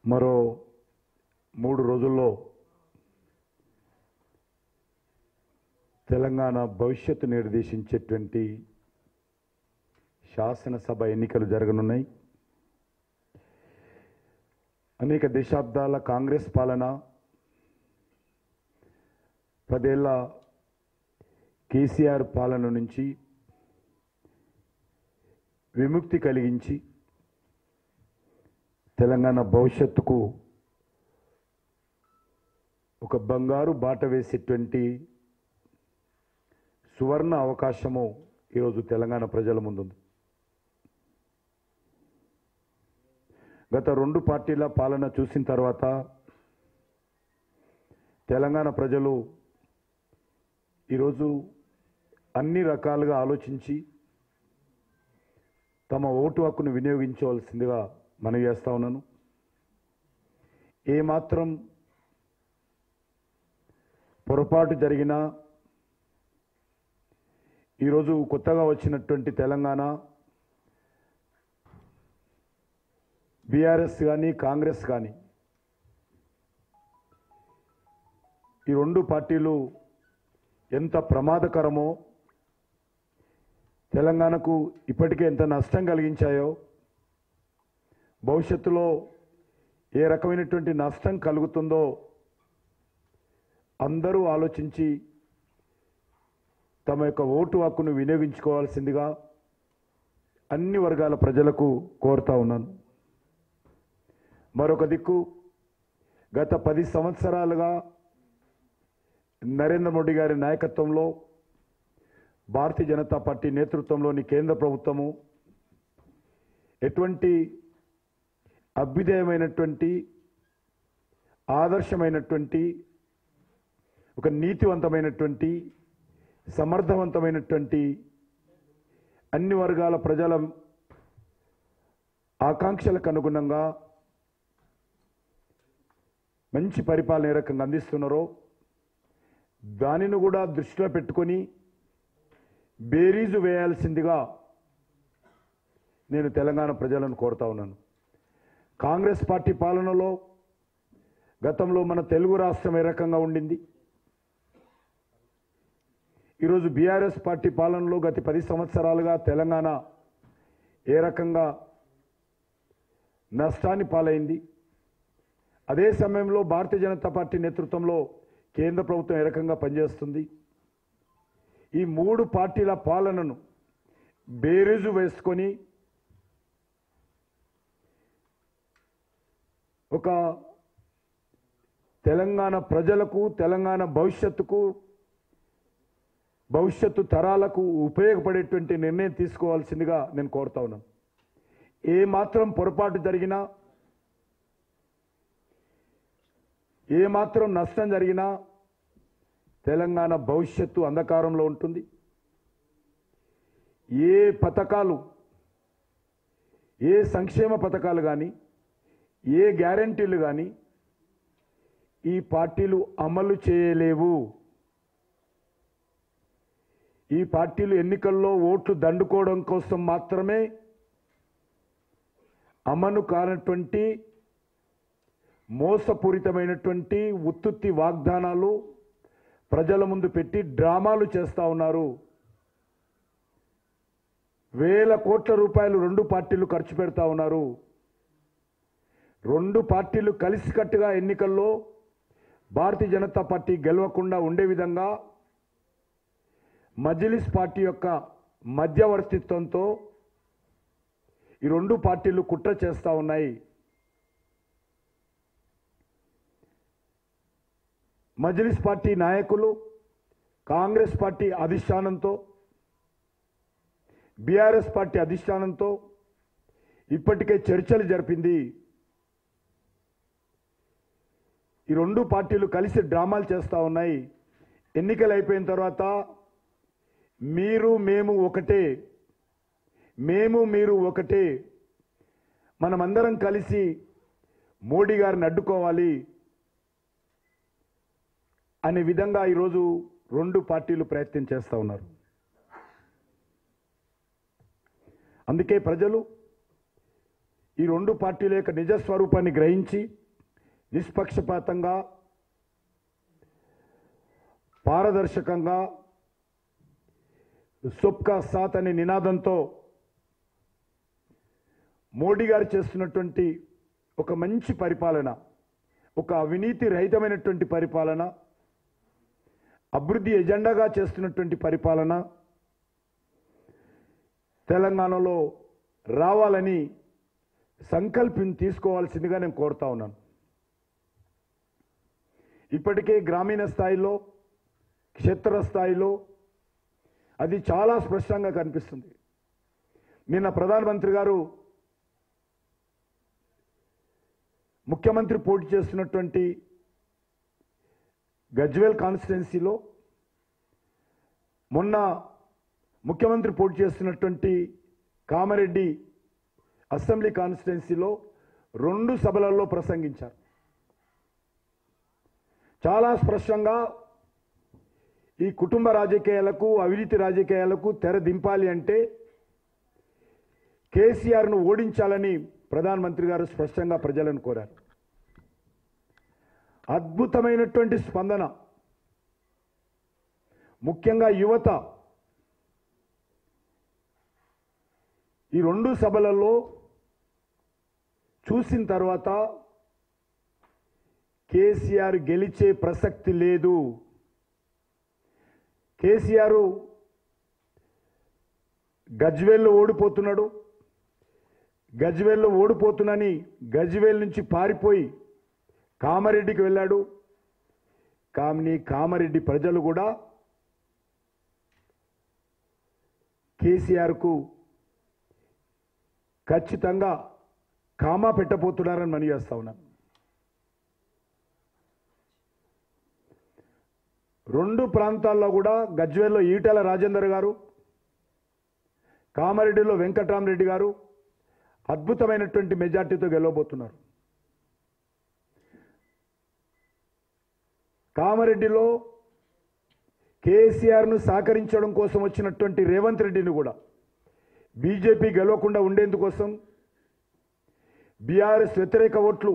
మరో మూడు రోజుల్లో తెలంగాణ భవిష్యత్తు నిర్దేశించేటువంటి శాసనసభ ఎన్నికలు జరగనున్నాయి అనేక దశాబ్దాల కాంగ్రెస్ పాలన పదేళ్ల కేసీఆర్ పాలన నుంచి విముక్తి కలిగించి తెలంగాణ భవిష్యత్తుకు ఒక బంగారు బాట వేసేటువంటి సువర్ణ అవకాశము ఈరోజు తెలంగాణ ప్రజల ముందుంది గత రెండు పార్టీల పాలన చూసిన తర్వాత తెలంగాణ ప్రజలు ఈరోజు అన్ని రకాలుగా ఆలోచించి తమ ఓటు హక్కును వినియోగించవలసిందిగా మనవి చేస్తా ఉన్నాను ఏమాత్రం పొరపాటు జరిగినా ఈరోజు కొత్తగా వచ్చినటువంటి తెలంగాణ బీఆర్ఎస్ కానీ కాంగ్రెస్ కానీ ఈ రెండు పార్టీలు ఎంత ప్రమాదకరమో తెలంగాణకు ఇప్పటికే ఎంత నష్టం కలిగించాయో భవిష్యత్తులో ఏ రకమైనటువంటి నష్టం కలుగుతుందో అందరూ ఆలోచించి తమ యొక్క ఓటు హక్కును వినియోగించుకోవాల్సిందిగా అన్ని వర్గాల ప్రజలకు కోరుతా ఉన్నాను మరొక దిక్కు గత పది సంవత్సరాలుగా నరేంద్ర మోడీ గారి నాయకత్వంలో భారతీయ జనతా పార్టీ నేతృత్వంలోని కేంద్ర ప్రభుత్వము ఎటువంటి అభ్యుదయమైనటువంటి ఆదర్శమైనటువంటి ఒక నీతివంతమైనటువంటి సమర్థవంతమైనటువంటి అన్ని వర్గాల ప్రజల ఆకాంక్షలకు అనుగుణంగా మంచి పరిపాలన ఏ రకంగా అందిస్తున్నారో దానిని కూడా దృష్టిలో పెట్టుకొని బేరీజు వేయాల్సిందిగా నేను తెలంగాణ ప్రజలను కోరుతా ఉన్నాను కాంగ్రెస్ పార్టీ పాలనలో గతంలో మన తెలుగు రాష్ట్రం ఏ రకంగా ఉండింది ఈరోజు బీఆర్ఎస్ పార్టీ పాలనలో గత పది సంవత్సరాలుగా తెలంగాణ ఏ రకంగా నష్టాన్ని పాలైంది అదే సమయంలో భారతీయ జనతా పార్టీ నేతృత్వంలో కేంద్ర ప్రభుత్వం ఏ రకంగా పనిచేస్తుంది ఈ మూడు పార్టీల పాలనను బేరీజు వేసుకొని ఒక తెలంగాణ ప్రజలకు తెలంగాణ భవిష్యత్తుకు భవిష్యత్తు తరాలకు ఉపయోగపడేటువంటి నిర్ణయం తీసుకోవాల్సిందిగా నేను కోరుతా ఉన్నాను ఏ మాత్రం పొరపాటు జరిగినా ఏ మాత్రం నష్టం జరిగినా తెలంగాణ భవిష్యత్తు అంధకారంలో ఉంటుంది ఏ పథకాలు ఏ సంక్షేమ పథకాలు కానీ ఏ గ్యారంటీలు కానీ ఈ పార్టీలు అమలు చేయలేవు ఈ పార్టీలు ఎన్నికల్లో ఓట్లు దండుకోవడం కోసం మాత్రమే అమలు కానటువంటి మోసపూరితమైనటువంటి ఉత్తుత్తి వాగ్దానాలు ప్రజల ముందు పెట్టి డ్రామాలు చేస్తా ఉన్నారు వేల కోట్ల రూపాయలు రెండు పార్టీలు ఖర్చు పెడతా ఉన్నారు రెండు పార్టీలు కలిసికట్టుగా ఎన్నికల్లో భారతీయ జనతా పార్టీ గెలవకుండా ఉండే విధంగా మజ్లిస్ పార్టీ యొక్క మధ్యవర్తిత్వంతో ఈ రెండు పార్టీలు కుట్ర చేస్తా ఉన్నాయి మజ్లిస్ పార్టీ నాయకులు కాంగ్రెస్ పార్టీ అధిష్టానంతో బీఆర్ఎస్ పార్టీ అధిష్టానంతో ఇప్పటికే చర్చలు జరిపింది ఈ రెండు పార్టీలు కలిసి డ్రామాలు చేస్తూ ఉన్నాయి ఎన్నికలు అయిపోయిన తర్వాత మీరు మేము ఒకటే మేము మీరు ఒకటే మనమందరం కలిసి మోడీ గారిని అడ్డుకోవాలి అనే విధంగా ఈరోజు రెండు పార్టీలు ప్రయత్నం చేస్తూ ఉన్నారు అందుకే ప్రజలు ఈ రెండు పార్టీల యొక్క నిజ స్వరూపాన్ని గ్రహించి నిష్పక్షపాతంగా పారదర్శకంగా సుబ్కా సాత్ అనే నినాదంతో మోడీ గారు చేస్తున్నటువంటి ఒక మంచి పరిపాలన ఒక అవినీతి రహితమైనటువంటి పరిపాలన అభివృద్ధి ఎజెండాగా చేస్తున్నటువంటి పరిపాలన తెలంగాణలో రావాలని సంకల్పం తీసుకోవాల్సిందిగా నేను కోరుతా ఉన్నాను ఇప్పటికే గ్రామీణ స్థాయిలో క్షేత్ర స్థాయిలో అది చాలా స్పష్టంగా కనిపిస్తుంది నిన్న ప్రధానమంత్రి గారు ముఖ్యమంత్రి పోటీ చేస్తున్నటువంటి గజ్వేల్ కాన్స్టిట్యున్సీలో మొన్న ముఖ్యమంత్రి పోటీ చేస్తున్నటువంటి కామారెడ్డి అసెంబ్లీ కాన్స్టిట్యున్సీలో రెండు సభలలో ప్రసంగించారు చాలా స్పష్టంగా ఈ కుటుంబ రాజకీయాలకు అవినీతి రాజకీయాలకు తెర దింపాలి అంటే కేసీఆర్ను ఓడించాలని ప్రధానమంత్రి గారు స్పష్టంగా ప్రజలను కోరారు అద్భుతమైనటువంటి స్పందన ముఖ్యంగా యువత ఈ రెండు సభలలో చూసిన తర్వాత కేసీఆర్ గెలిచే ప్రసక్తి లేదు కేసీఆర్ గజ్వేల్లో ఓడిపోతున్నాడు గజ్వేల్లో ఓడిపోతున్నాని గజ్వేల్ నుంచి పారిపోయి కామారెడ్డికి వెళ్ళాడు కానీ కామారెడ్డి ప్రజలు కూడా కేసీఆర్కు ఖచ్చితంగా కామా పెట్టబోతున్నారని మనవి చేస్తా ఉన్నాను రెండు ప్రాంతాల్లో కూడా గజ్వేల్లో ఈటెల రాజేందర్ గారు కామారెడ్డిలో వెంకట్రామరెడ్డి గారు అద్భుతమైనటువంటి మెజార్టీతో గెలవబోతున్నారు కామారెడ్డిలో కేసీఆర్ను సహకరించడం కోసం వచ్చినటువంటి రేవంత్ రెడ్డిని కూడా బీజేపీ గెలవకుండా ఉండేందుకోసం బీఆర్ఎస్ వ్యతిరేక ఓట్లు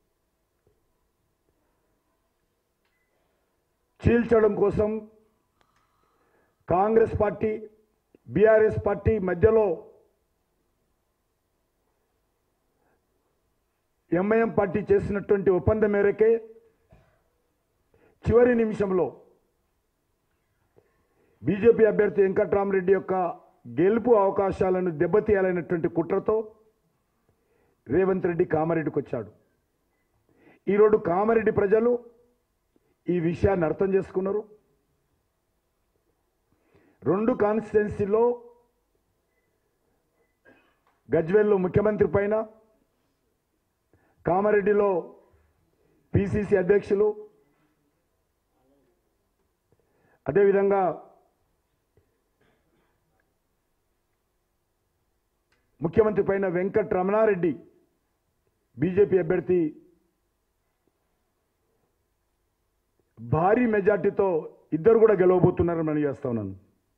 చీల్చడం కోసం కాంగ్రెస్ పార్టీ బీఆర్ఎస్ పార్టీ మధ్యలో ఎంఐఎం పార్టీ చేసినటువంటి ఒప్పందం మేరకే చివరి నిమిషంలో బీజేపీ అభ్యర్థి వెంకట్రామరెడ్డి యొక్క గెలుపు అవకాశాలను దెబ్బతీయాలనేటువంటి కుట్రతో రేవంత్ రెడ్డి కామారెడ్డికి వచ్చాడు ఈరోజు కామారెడ్డి ప్రజలు ఈ విషయాన్ని అర్థం చేసుకున్నారు రెండు కాన్స్టిట్యున్సీలో గజ్వేల్లో ముఖ్యమంత్రి పైన కామారెడ్డిలో పిసిసి అధ్యక్షులు అదేవిధంగా ముఖ్యమంత్రి పైన వెంకట్ రమణారెడ్డి బీజేపీ అభ్యర్థి భారీ మెజార్టీతో ఇద్దరు కూడా గెలవబోతున్నారని మనం చేస్తా ఉన్నాను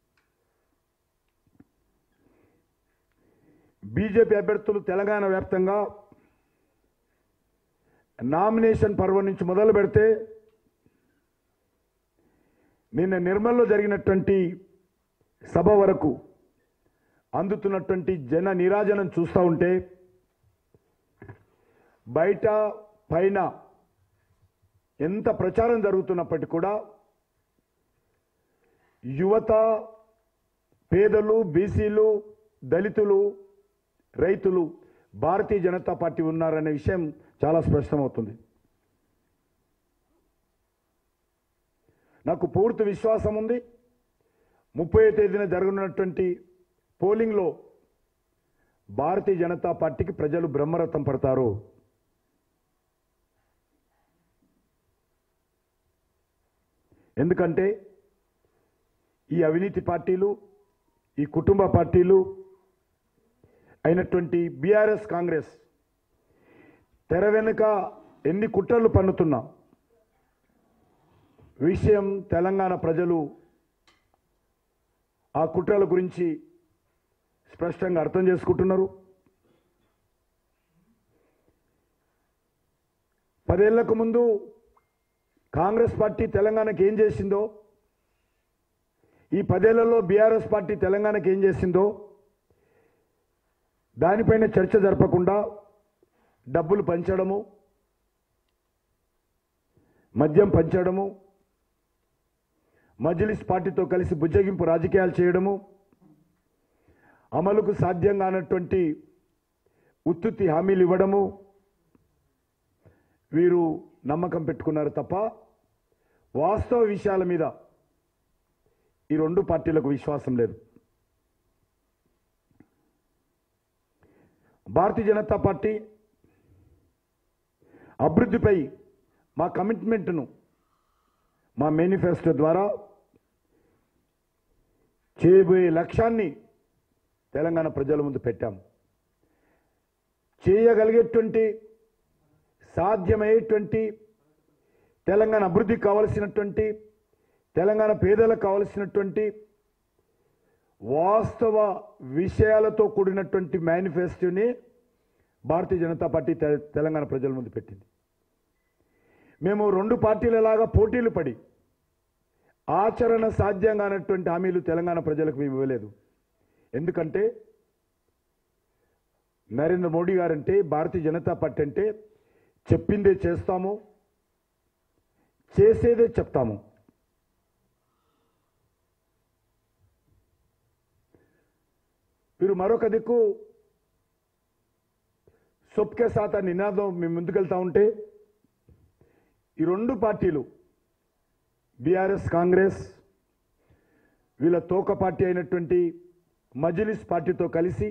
బీజేపీ అభ్యర్థులు తెలంగాణ వ్యాప్తంగా నామినేషన్ పర్వం నుంచి మొదలు పెడితే నిన్న నిర్మల్లో జరిగినటువంటి సభ వరకు అందుతున్నటువంటి జన నిరాజనం చూస్తూ ఉంటే బయట పైన ఎంత ప్రచారం జరుగుతున్నప్పటికీ కూడా యువత పేదలు బీసీలు దళితులు రైతులు భారతీయ జనతా పార్టీ ఉన్నారనే విషయం చాలా స్పష్టమవుతుంది నాకు పూర్తి విశ్వాసం ఉంది ముప్పై తేదీన జరగనున్నటువంటి పోలింగ్లో భారతీయ జనతా పార్టీకి ప్రజలు బ్రహ్మరథం పడతారు ఎందుకంటే ఈ అవినీతి పార్టీలు ఈ కుటుంబ పార్టీలు అయినటువంటి బీఆర్ఎస్ కాంగ్రెస్ తెర వెనుక ఎన్ని కుట్రలు పన్నుతున్నా విషయం తెలంగాణ ప్రజలు ఆ కుట్రల గురించి స్పష్టంగా అర్థం చేసుకుంటున్నారు పదేళ్లకు ముందు కాంగ్రెస్ పార్టీ తెలంగాణకి ఏం చేసిందో ఈ పదేళ్లలో బీఆర్ఎస్ పార్టీ తెలంగాణకి ఏం చేసిందో దానిపైన చర్చ జరపకుండా డబ్బులు పంచడము మద్యం పంచడము మజ్లిస్ పార్టీతో కలిసి బుజ్జగింపు రాజకీయాలు చేయడము అమలుకు సాధ్యం కానటువంటి ఉత్తుత్తి హామీలు ఇవ్వడము వీరు నమ్మకం పెట్టుకున్నారు తప్ప వాస్తవ విషయాల మీద ఈ రెండు పార్టీలకు విశ్వాసం లేదు భారతీయ జనతా పార్టీ అభివృద్ధిపై మా కమిట్మెంట్ను మా మేనిఫెస్టో ద్వారా చేయబోయే లక్ష్యాన్ని తెలంగాణ ప్రజల ముందు పెట్టాం చేయగలిగేటువంటి సాధ్యమయ్యేటువంటి తెలంగాణ అభివృద్ధికి కావలసినటువంటి తెలంగాణ పేదలకు కావలసినటువంటి వాస్తవ విషయాలతో కూడినటువంటి మేనిఫెస్టోని భారతీయ జనతా పార్టీ తె- తెలంగాణ ప్రజల ముందు పెట్టింది మేము రెండు పార్టీలలాగా పోటీలు పడి ఆచరణ సాధ్యం కానటువంటి హామీలు తెలంగాణ ప్రజలకు మేము ఇవ్వలేదు ఎందుకంటే నరేంద్ర మోడీ గారంటే భారతీయ జనతా పార్టీ అంటే చెప్పిందే చేస్తాము చేసేదే చెప్తాము వీరు మరొక దిక్కు సొప్కే సాత నినాదం మేము ముందుకెళ్తా ఉంటే ఈ రెండు పార్టీలు బీఆర్ఎస్ కాంగ్రెస్ వీళ్ళ తోక పార్టీ అయినటువంటి మజ్లిస్ పార్టీతో కలిసి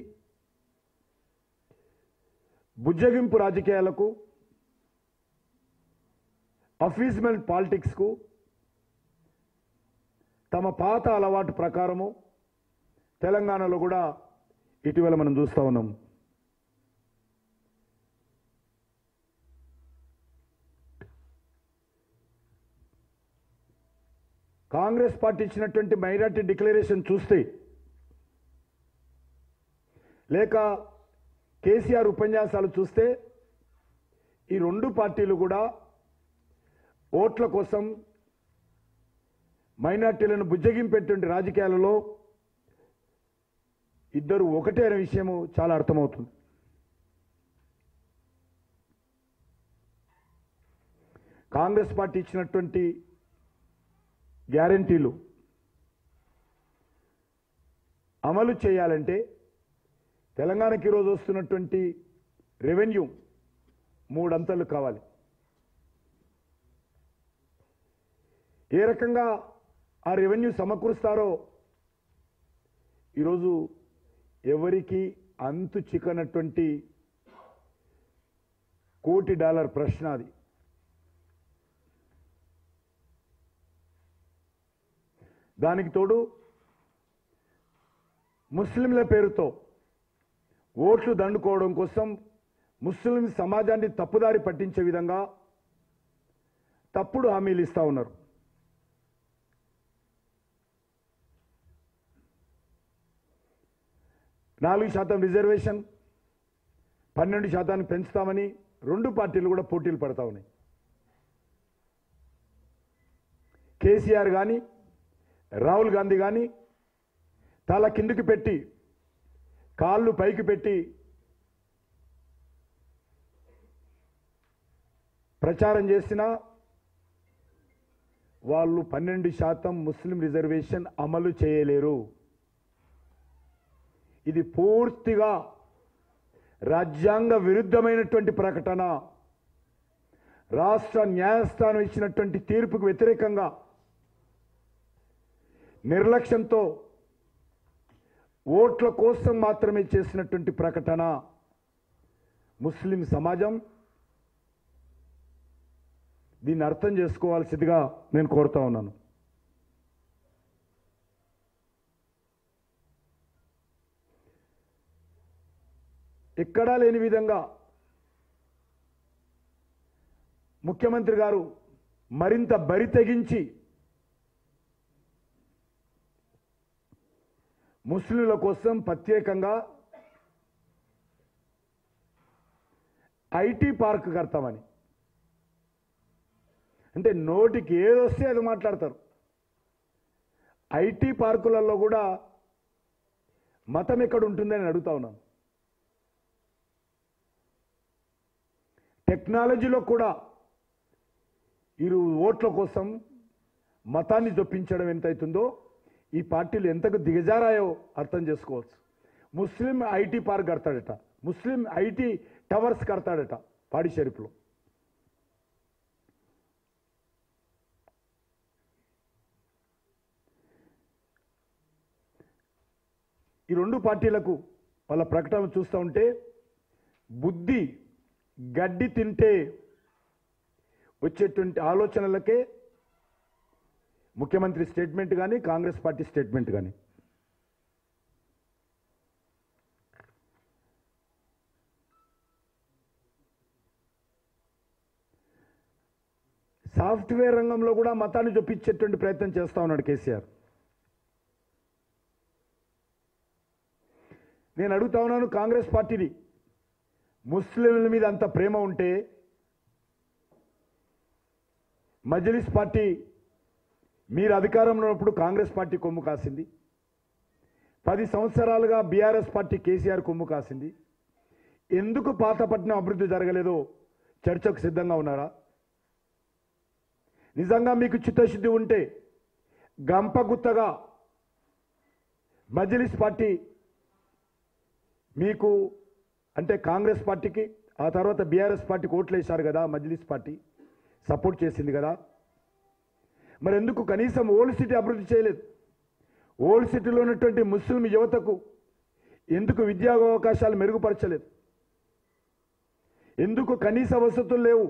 బుజ్జగింపు రాజకీయాలకు అఫీజ్మెంట్ పాలిటిక్స్కు తమ పాత అలవాటు ప్రకారము తెలంగాణలో కూడా ఇటీవల మనం చూస్తా ఉన్నాం కాంగ్రెస్ పార్టీ ఇచ్చినటువంటి మైనార్టీ డిక్లరేషన్ చూస్తే లేక కేసీఆర్ ఉపన్యాసాలు చూస్తే ఈ రెండు పార్టీలు కూడా ఓట్ల కోసం మైనార్టీలను బుజ్జగింపేటువంటి రాజకీయాలలో ఇద్దరు ఒకటే అనే విషయము చాలా అర్థమవుతుంది కాంగ్రెస్ పార్టీ ఇచ్చినటువంటి గ్యారంటీలు అమలు చేయాలంటే తెలంగాణకి ఈరోజు వస్తున్నటువంటి రెవెన్యూ మూడంతలు కావాలి ఏ రకంగా ఆ రెవెన్యూ సమకూరుస్తారో ఈరోజు ఎవరికి అంతు చిక్కనటువంటి కోటి డాలర్ ప్రశ్న అది దానికి తోడు ముస్లింల పేరుతో ఓట్లు దండుకోవడం కోసం ముస్లిం సమాజాన్ని తప్పుదారి పట్టించే విధంగా తప్పుడు హామీలు ఇస్తా ఉన్నారు నాలుగు శాతం రిజర్వేషన్ పన్నెండు శాతాన్ని పెంచుతామని రెండు పార్టీలు కూడా పోటీలు పడతా ఉన్నాయి కేసీఆర్ కానీ రాహుల్ గాంధీ కానీ తల కిందికి పెట్టి కాళ్ళు పైకి పెట్టి ప్రచారం చేసినా వాళ్ళు పన్నెండు శాతం ముస్లిం రిజర్వేషన్ అమలు చేయలేరు ఇది పూర్తిగా రాజ్యాంగ విరుద్ధమైనటువంటి ప్రకటన రాష్ట్ర న్యాయస్థానం ఇచ్చినటువంటి తీర్పుకు వ్యతిరేకంగా నిర్లక్ష్యంతో ఓట్ల కోసం మాత్రమే చేసినటువంటి ప్రకటన ముస్లిం సమాజం దీన్ని అర్థం చేసుకోవాల్సిందిగా నేను కోరుతా ఉన్నాను ఎక్కడా లేని విధంగా ముఖ్యమంత్రి గారు మరింత బరి తెగించి ముస్లింల కోసం ప్రత్యేకంగా ఐటీ పార్క్ కడతామని అంటే నోటికి ఏదొస్తే అది మాట్లాడతారు ఐటీ పార్కులలో కూడా మతం ఎక్కడ ఉంటుందని అడుగుతా ఉన్నాను టెక్నాలజీలో కూడా ఇరు ఓట్ల కోసం మతాన్ని చొప్పించడం ఎంతైతుందో ఈ పార్టీలు ఎంతకు దిగజారాయో అర్థం చేసుకోవచ్చు ముస్లిం ఐటీ పార్క్ కడతాడట ముస్లిం ఐటీ టవర్స్ కడతాడట పాడి షరీఫ్లో ఈ రెండు పార్టీలకు వాళ్ళ ప్రకటనలు చూస్తూ ఉంటే బుద్ధి గడ్డి తింటే వచ్చేటువంటి ఆలోచనలకే ముఖ్యమంత్రి స్టేట్మెంట్ కానీ కాంగ్రెస్ పార్టీ స్టేట్మెంట్ కానీ సాఫ్ట్వేర్ రంగంలో కూడా మతాన్ని చొప్పించేటువంటి ప్రయత్నం చేస్తా ఉన్నాడు కేసీఆర్ నేను అడుగుతా ఉన్నాను కాంగ్రెస్ పార్టీని ముస్లింల మీద అంత ప్రేమ ఉంటే మజ్లిస్ పార్టీ మీరు అధికారంలో ఉన్నప్పుడు కాంగ్రెస్ పార్టీ కొమ్ము కాసింది పది సంవత్సరాలుగా బీఆర్ఎస్ పార్టీ కేసీఆర్ కొమ్ము కాసింది ఎందుకు పాతపట్నం అభివృద్ధి జరగలేదో చర్చకు సిద్ధంగా ఉన్నారా నిజంగా మీకు చిత్తశుద్ధి ఉంటే గంపగుత్తగా మజ్లిస్ పార్టీ మీకు అంటే కాంగ్రెస్ పార్టీకి ఆ తర్వాత బీఆర్ఎస్ పార్టీకి ఓట్లు వేశారు కదా మజ్లిస్ పార్టీ సపోర్ట్ చేసింది కదా మరి ఎందుకు కనీసం ఓల్డ్ సిటీ అభివృద్ధి చేయలేదు ఓల్డ్ సిటీలో ఉన్నటువంటి ముస్లిం యువతకు ఎందుకు విద్యా అవకాశాలు మెరుగుపరచలేదు ఎందుకు కనీస వసతులు లేవు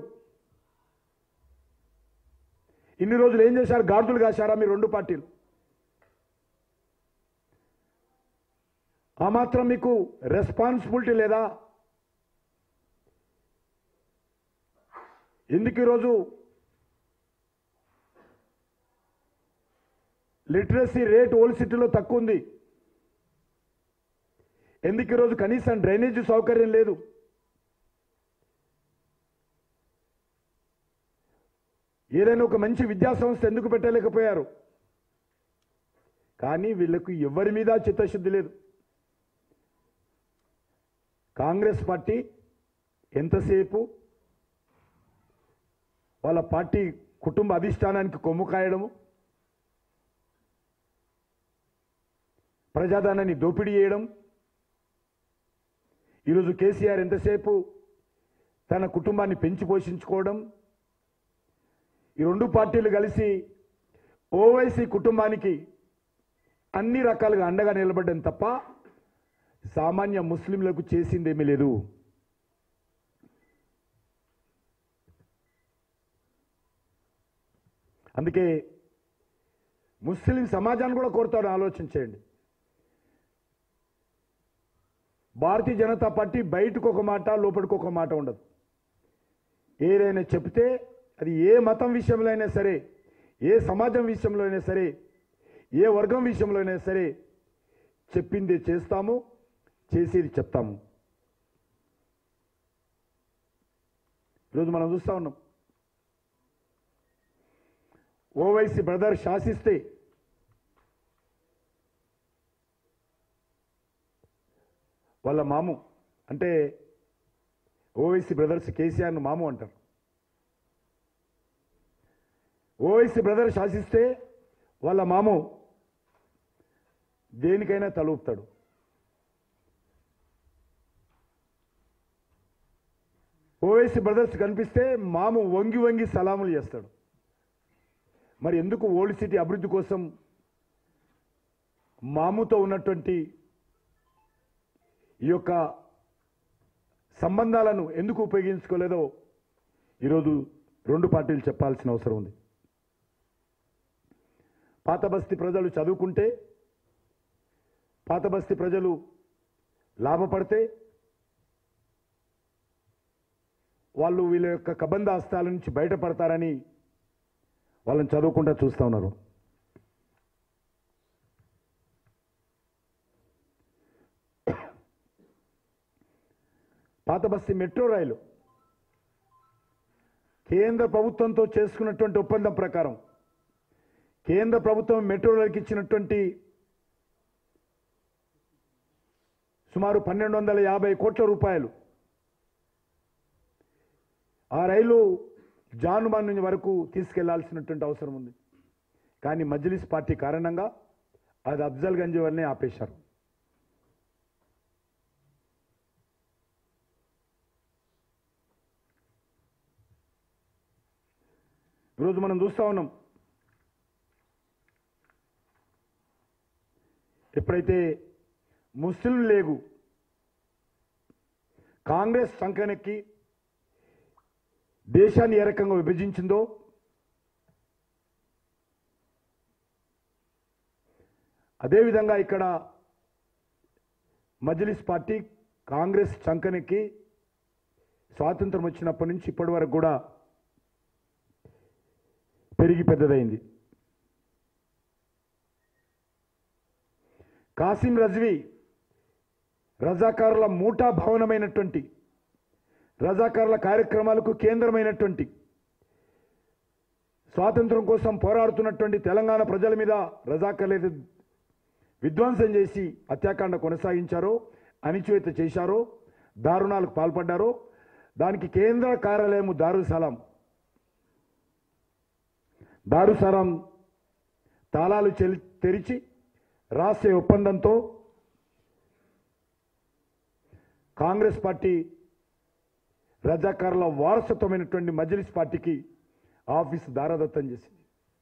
ఇన్ని రోజులు ఏం చేశారు గార్దులు కాశారా మీ రెండు పార్టీలు ఆ మాత్రం మీకు రెస్పాన్సిబిలిటీ లేదా ఎందుకు ఈరోజు లిటరసీ రేట్ ఓల్డ్ సిటీలో తక్కువ ఉంది ఎందుకు ఈరోజు కనీసం డ్రైనేజీ సౌకర్యం లేదు ఏదైనా ఒక మంచి విద్యా సంస్థ ఎందుకు పెట్టలేకపోయారు కానీ వీళ్ళకు ఎవరి మీద చిత్తశుద్ధి లేదు కాంగ్రెస్ పార్టీ ఎంతసేపు వాళ్ళ పార్టీ కుటుంబ అధిష్టానానికి కొమ్ము కాయడము ప్రజాధనాన్ని దోపిడీ చేయడం ఈరోజు కేసీఆర్ ఎంతసేపు తన కుటుంబాన్ని పెంచి పోషించుకోవడం ఈ రెండు పార్టీలు కలిసి ఓవైసీ కుటుంబానికి అన్ని రకాలుగా అండగా నిలబడ్డం తప్ప సామాన్య ముస్లింలకు చేసిందేమీ లేదు అందుకే ముస్లిం సమాజాన్ని కూడా కోరుతాడు ఆలోచించేయండి భారతీయ జనతా పార్టీ బయటకు ఒక మాట లోపలికి ఒక మాట ఉండదు ఏదైనా చెప్తే అది ఏ మతం విషయంలో అయినా సరే ఏ సమాజం విషయంలో అయినా సరే ఏ వర్గం విషయంలో అయినా సరే చెప్పింది చేస్తాము చేసేది చెప్తాము ఈరోజు మనం చూస్తా ఉన్నాం ఓవైసీ బ్రదర్ శాసిస్తే వాళ్ళ మాము అంటే ఓవైసీ బ్రదర్స్ కేసీఆర్ను మాము అంటారు ఓవైసీ బ్రదర్ శాసిస్తే వాళ్ళ మాము దేనికైనా తలూపుతాడు ఓవైసీ బ్రదర్స్ కనిపిస్తే మాము వంగి వంగి సలాములు చేస్తాడు మరి ఎందుకు ఓల్డ్ సిటీ అభివృద్ధి కోసం మాముతో ఉన్నటువంటి ఈ యొక్క సంబంధాలను ఎందుకు ఉపయోగించుకోలేదో ఈరోజు రెండు పార్టీలు చెప్పాల్సిన అవసరం ఉంది పాత బస్తీ ప్రజలు చదువుకుంటే పాత బస్తీ ప్రజలు లాభపడితే వాళ్ళు వీళ్ళ యొక్క కబంధ హస్తాల నుంచి బయటపడతారని వాళ్ళని చదువుకుంటా చూస్తా ఉన్నారు పాత బస్తీ మెట్రో రైలు కేంద్ర ప్రభుత్వంతో చేసుకున్నటువంటి ఒప్పందం ప్రకారం కేంద్ర ప్రభుత్వం మెట్రో రైలుకి ఇచ్చినటువంటి సుమారు పన్నెండు వందల యాభై కోట్ల రూపాయలు ఆ రైలు జానుమాన్ నుంచి వరకు తీసుకెళ్లాల్సినటువంటి అవసరం ఉంది కానీ మజ్లిస్ పార్టీ కారణంగా అది అఫ్జల్ గంజ్ వల్లనే ఆపేశారు ఈరోజు మనం చూస్తా ఉన్నాం ఎప్పుడైతే ముస్లిం లేగు కాంగ్రెస్ సంకనెక్కి దేశాన్ని ఏ రకంగా విభజించిందో అదేవిధంగా ఇక్కడ మజ్లిస్ పార్టీ కాంగ్రెస్ చంకనెక్కి స్వాతంత్రం వచ్చినప్పటి నుంచి ఇప్పటి వరకు కూడా పెరిగి పెద్దదైంది కాసిం రజ్వీ రజాకారుల మూటా భవనమైనటువంటి రజాకారుల కార్యక్రమాలకు కేంద్రమైనటువంటి స్వాతంత్రం కోసం పోరాడుతున్నటువంటి తెలంగాణ ప్రజల మీద రజాకర్లు ఏదైతే విధ్వంసం చేసి హత్యాకాండ కొనసాగించారో అణిచివేత చేశారో దారుణాలకు పాల్పడ్డారో దానికి కేంద్ర కార్యాలయం దారుసలాం దారుసలాం తాళాలు చెల్- తెరిచి రాసే ఒప్పందంతో కాంగ్రెస్ పార్టీ రజాకారుల వారసత్వమైనటువంటి మజ్లిస్ పార్టీకి ఆఫీసు దారదత్తం చేసింది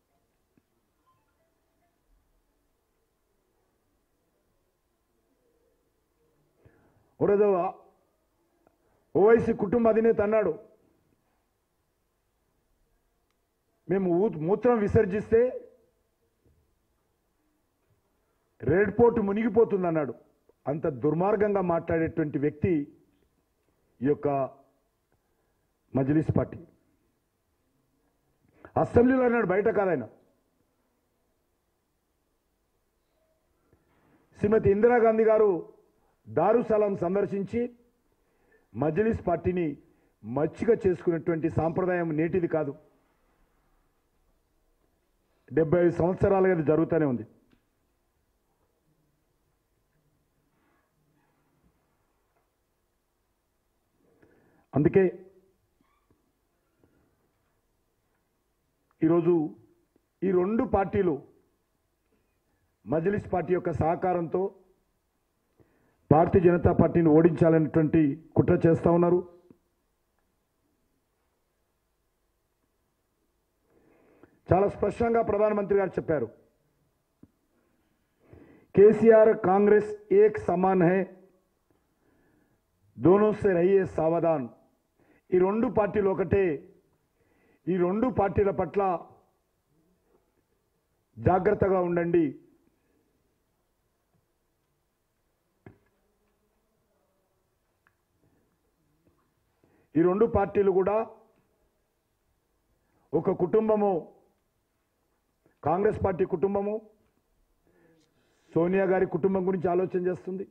ఒకరోజు ఓవైసీ కుటుంబ అధినేత అన్నాడు మేము ఊ- మూత్రం విసర్జిస్తే రెడ్ పోర్ట్ మునిగిపోతుంది అన్నాడు అంత దుర్మార్గంగా మాట్లాడేటువంటి వ్యక్తి ఈ యొక్క మజ్లిస్ పార్టీ అసెంబ్లీలో అన్నాడు బయట కాదాయన శ్రీమతి ఇందిరాగాంధీ గారు దారుసలాం సందర్శించి మజ్లిస్ పార్టీని మచ్చిక చేసుకున్నటువంటి సాంప్రదాయం నేటిది కాదు డెబ్బై ఐదు సంవత్సరాలుగా ఇది జరుగుతూనే ఉంది అందుకే ఈరోజు ఈ రెండు పార్టీలు మజ్లిస్ పార్టీ యొక్క సహకారంతో భారతీయ జనతా పార్టీని ఓడించాలనేటువంటి కుట్ర చేస్తా ఉన్నారు చాలా స్పష్టంగా ప్రధానమంత్రి గారు చెప్పారు కేసీఆర్ కాంగ్రెస్ ఏక్ సమాన్ హై దోనో సే రహియే సావధాన్ ఈ రెండు పార్టీలు ఒకటే ఈ రెండు పార్టీల పట్ల జాగ్రత్తగా ఉండండి ఈ రెండు పార్టీలు కూడా ఒక కుటుంబము కాంగ్రెస్ పార్టీ కుటుంబము సోనియా గారి కుటుంబం గురించి ఆలోచన చేస్తుంది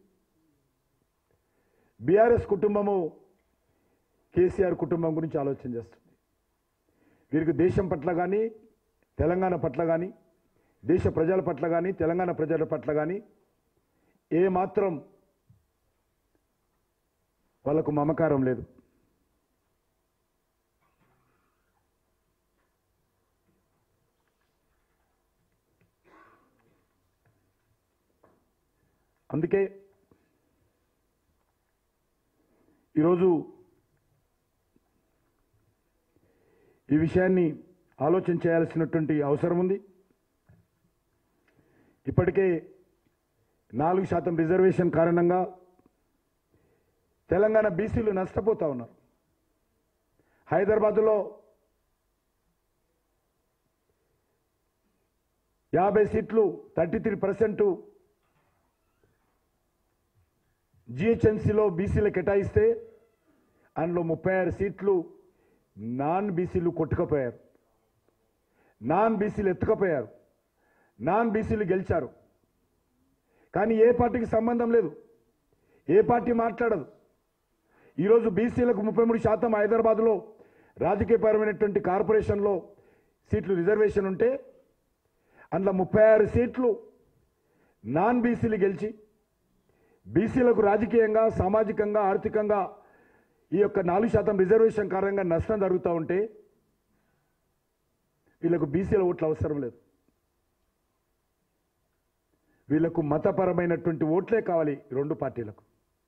బీఆర్ఎస్ కుటుంబము కేసీఆర్ కుటుంబం గురించి ఆలోచన చేస్తుంది వీరికి దేశం పట్ల కానీ తెలంగాణ పట్ల కానీ దేశ ప్రజల పట్ల కానీ తెలంగాణ ప్రజల పట్ల కానీ ఏ మాత్రం వాళ్ళకు మమకారం లేదు అందుకే ఈరోజు ఈ విషయాన్ని ఆలోచన చేయాల్సినటువంటి అవసరం ఉంది ఇప్పటికే నాలుగు శాతం రిజర్వేషన్ కారణంగా తెలంగాణ బీసీలు నష్టపోతా ఉన్నారు హైదరాబాదులో యాభై సీట్లు థర్టీ త్రీ పర్సెంట్ జిహెచ్ఎంసీలో బీసీలు కేటాయిస్తే అందులో ముప్పై ఆరు సీట్లు నాన్ బీసీలు కొట్టుకపోయారు నాన్ బీసీలు ఎత్తుకపోయారు నాన్ బీసీలు గెలిచారు కానీ ఏ పార్టీకి సంబంధం లేదు ఏ పార్టీ మాట్లాడదు ఈరోజు బీసీలకు ముప్పై మూడు శాతం హైదరాబాద్లో రాజకీయపరమైనటువంటి కార్పొరేషన్లో సీట్లు రిజర్వేషన్ ఉంటే అందులో ముప్పై ఆరు సీట్లు నాన్ బీసీలు గెలిచి బీసీలకు రాజకీయంగా సామాజికంగా ఆర్థికంగా ఈ యొక్క నాలుగు శాతం రిజర్వేషన్ కారణంగా నష్టం జరుగుతూ ఉంటే వీళ్ళకు బీసీల ఓట్లు అవసరం లేదు వీళ్లకు మతపరమైనటువంటి ఓట్లే కావాలి ఈ రెండు పార్టీలకు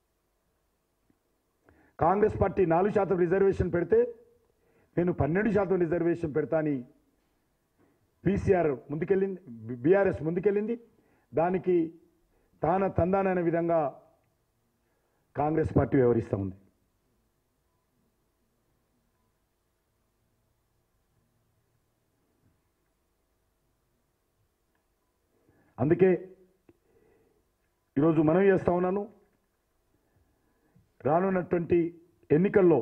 కాంగ్రెస్ పార్టీ నాలుగు శాతం రిజర్వేషన్ పెడితే నేను పన్నెండు శాతం రిజర్వేషన్ పెడతా అని పీసీఆర్ ముందుకెళ్ళింది బీఆర్ఎస్ ముందుకెళ్ళింది దానికి తాన తందాననే విధంగా కాంగ్రెస్ పార్టీ వ్యవహరిస్తూ ఉంది అందుకే ఈరోజు మనం చేస్తా ఉన్నాను రానున్నటువంటి ఎన్నికల్లో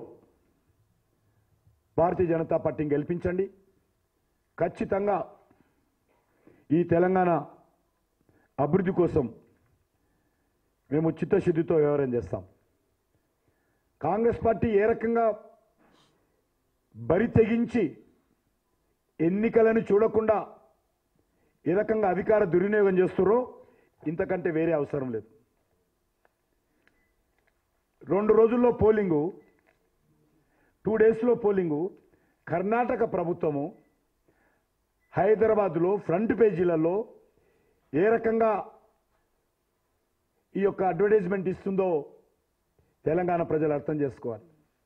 భారతీయ జనతా పార్టీని గెలిపించండి ఖచ్చితంగా ఈ తెలంగాణ అభివృద్ధి కోసం మేము చిత్తశుద్ధితో వ్యవహారం చేస్తాం కాంగ్రెస్ పార్టీ ఏ రకంగా బరి తెగించి ఎన్నికలను చూడకుండా ఏ రకంగా అధికార దుర్వినియోగం చేస్తారో ఇంతకంటే వేరే అవసరం లేదు రెండు రోజుల్లో పోలింగు టూ డేస్లో పోలింగు కర్ణాటక ప్రభుత్వము హైదరాబాద్లో ఫ్రంట్ పేజీలలో ఏ రకంగా ఈ యొక్క అడ్వర్టైజ్మెంట్ ఇస్తుందో తెలంగాణ ప్రజలు అర్థం చేసుకోవాలి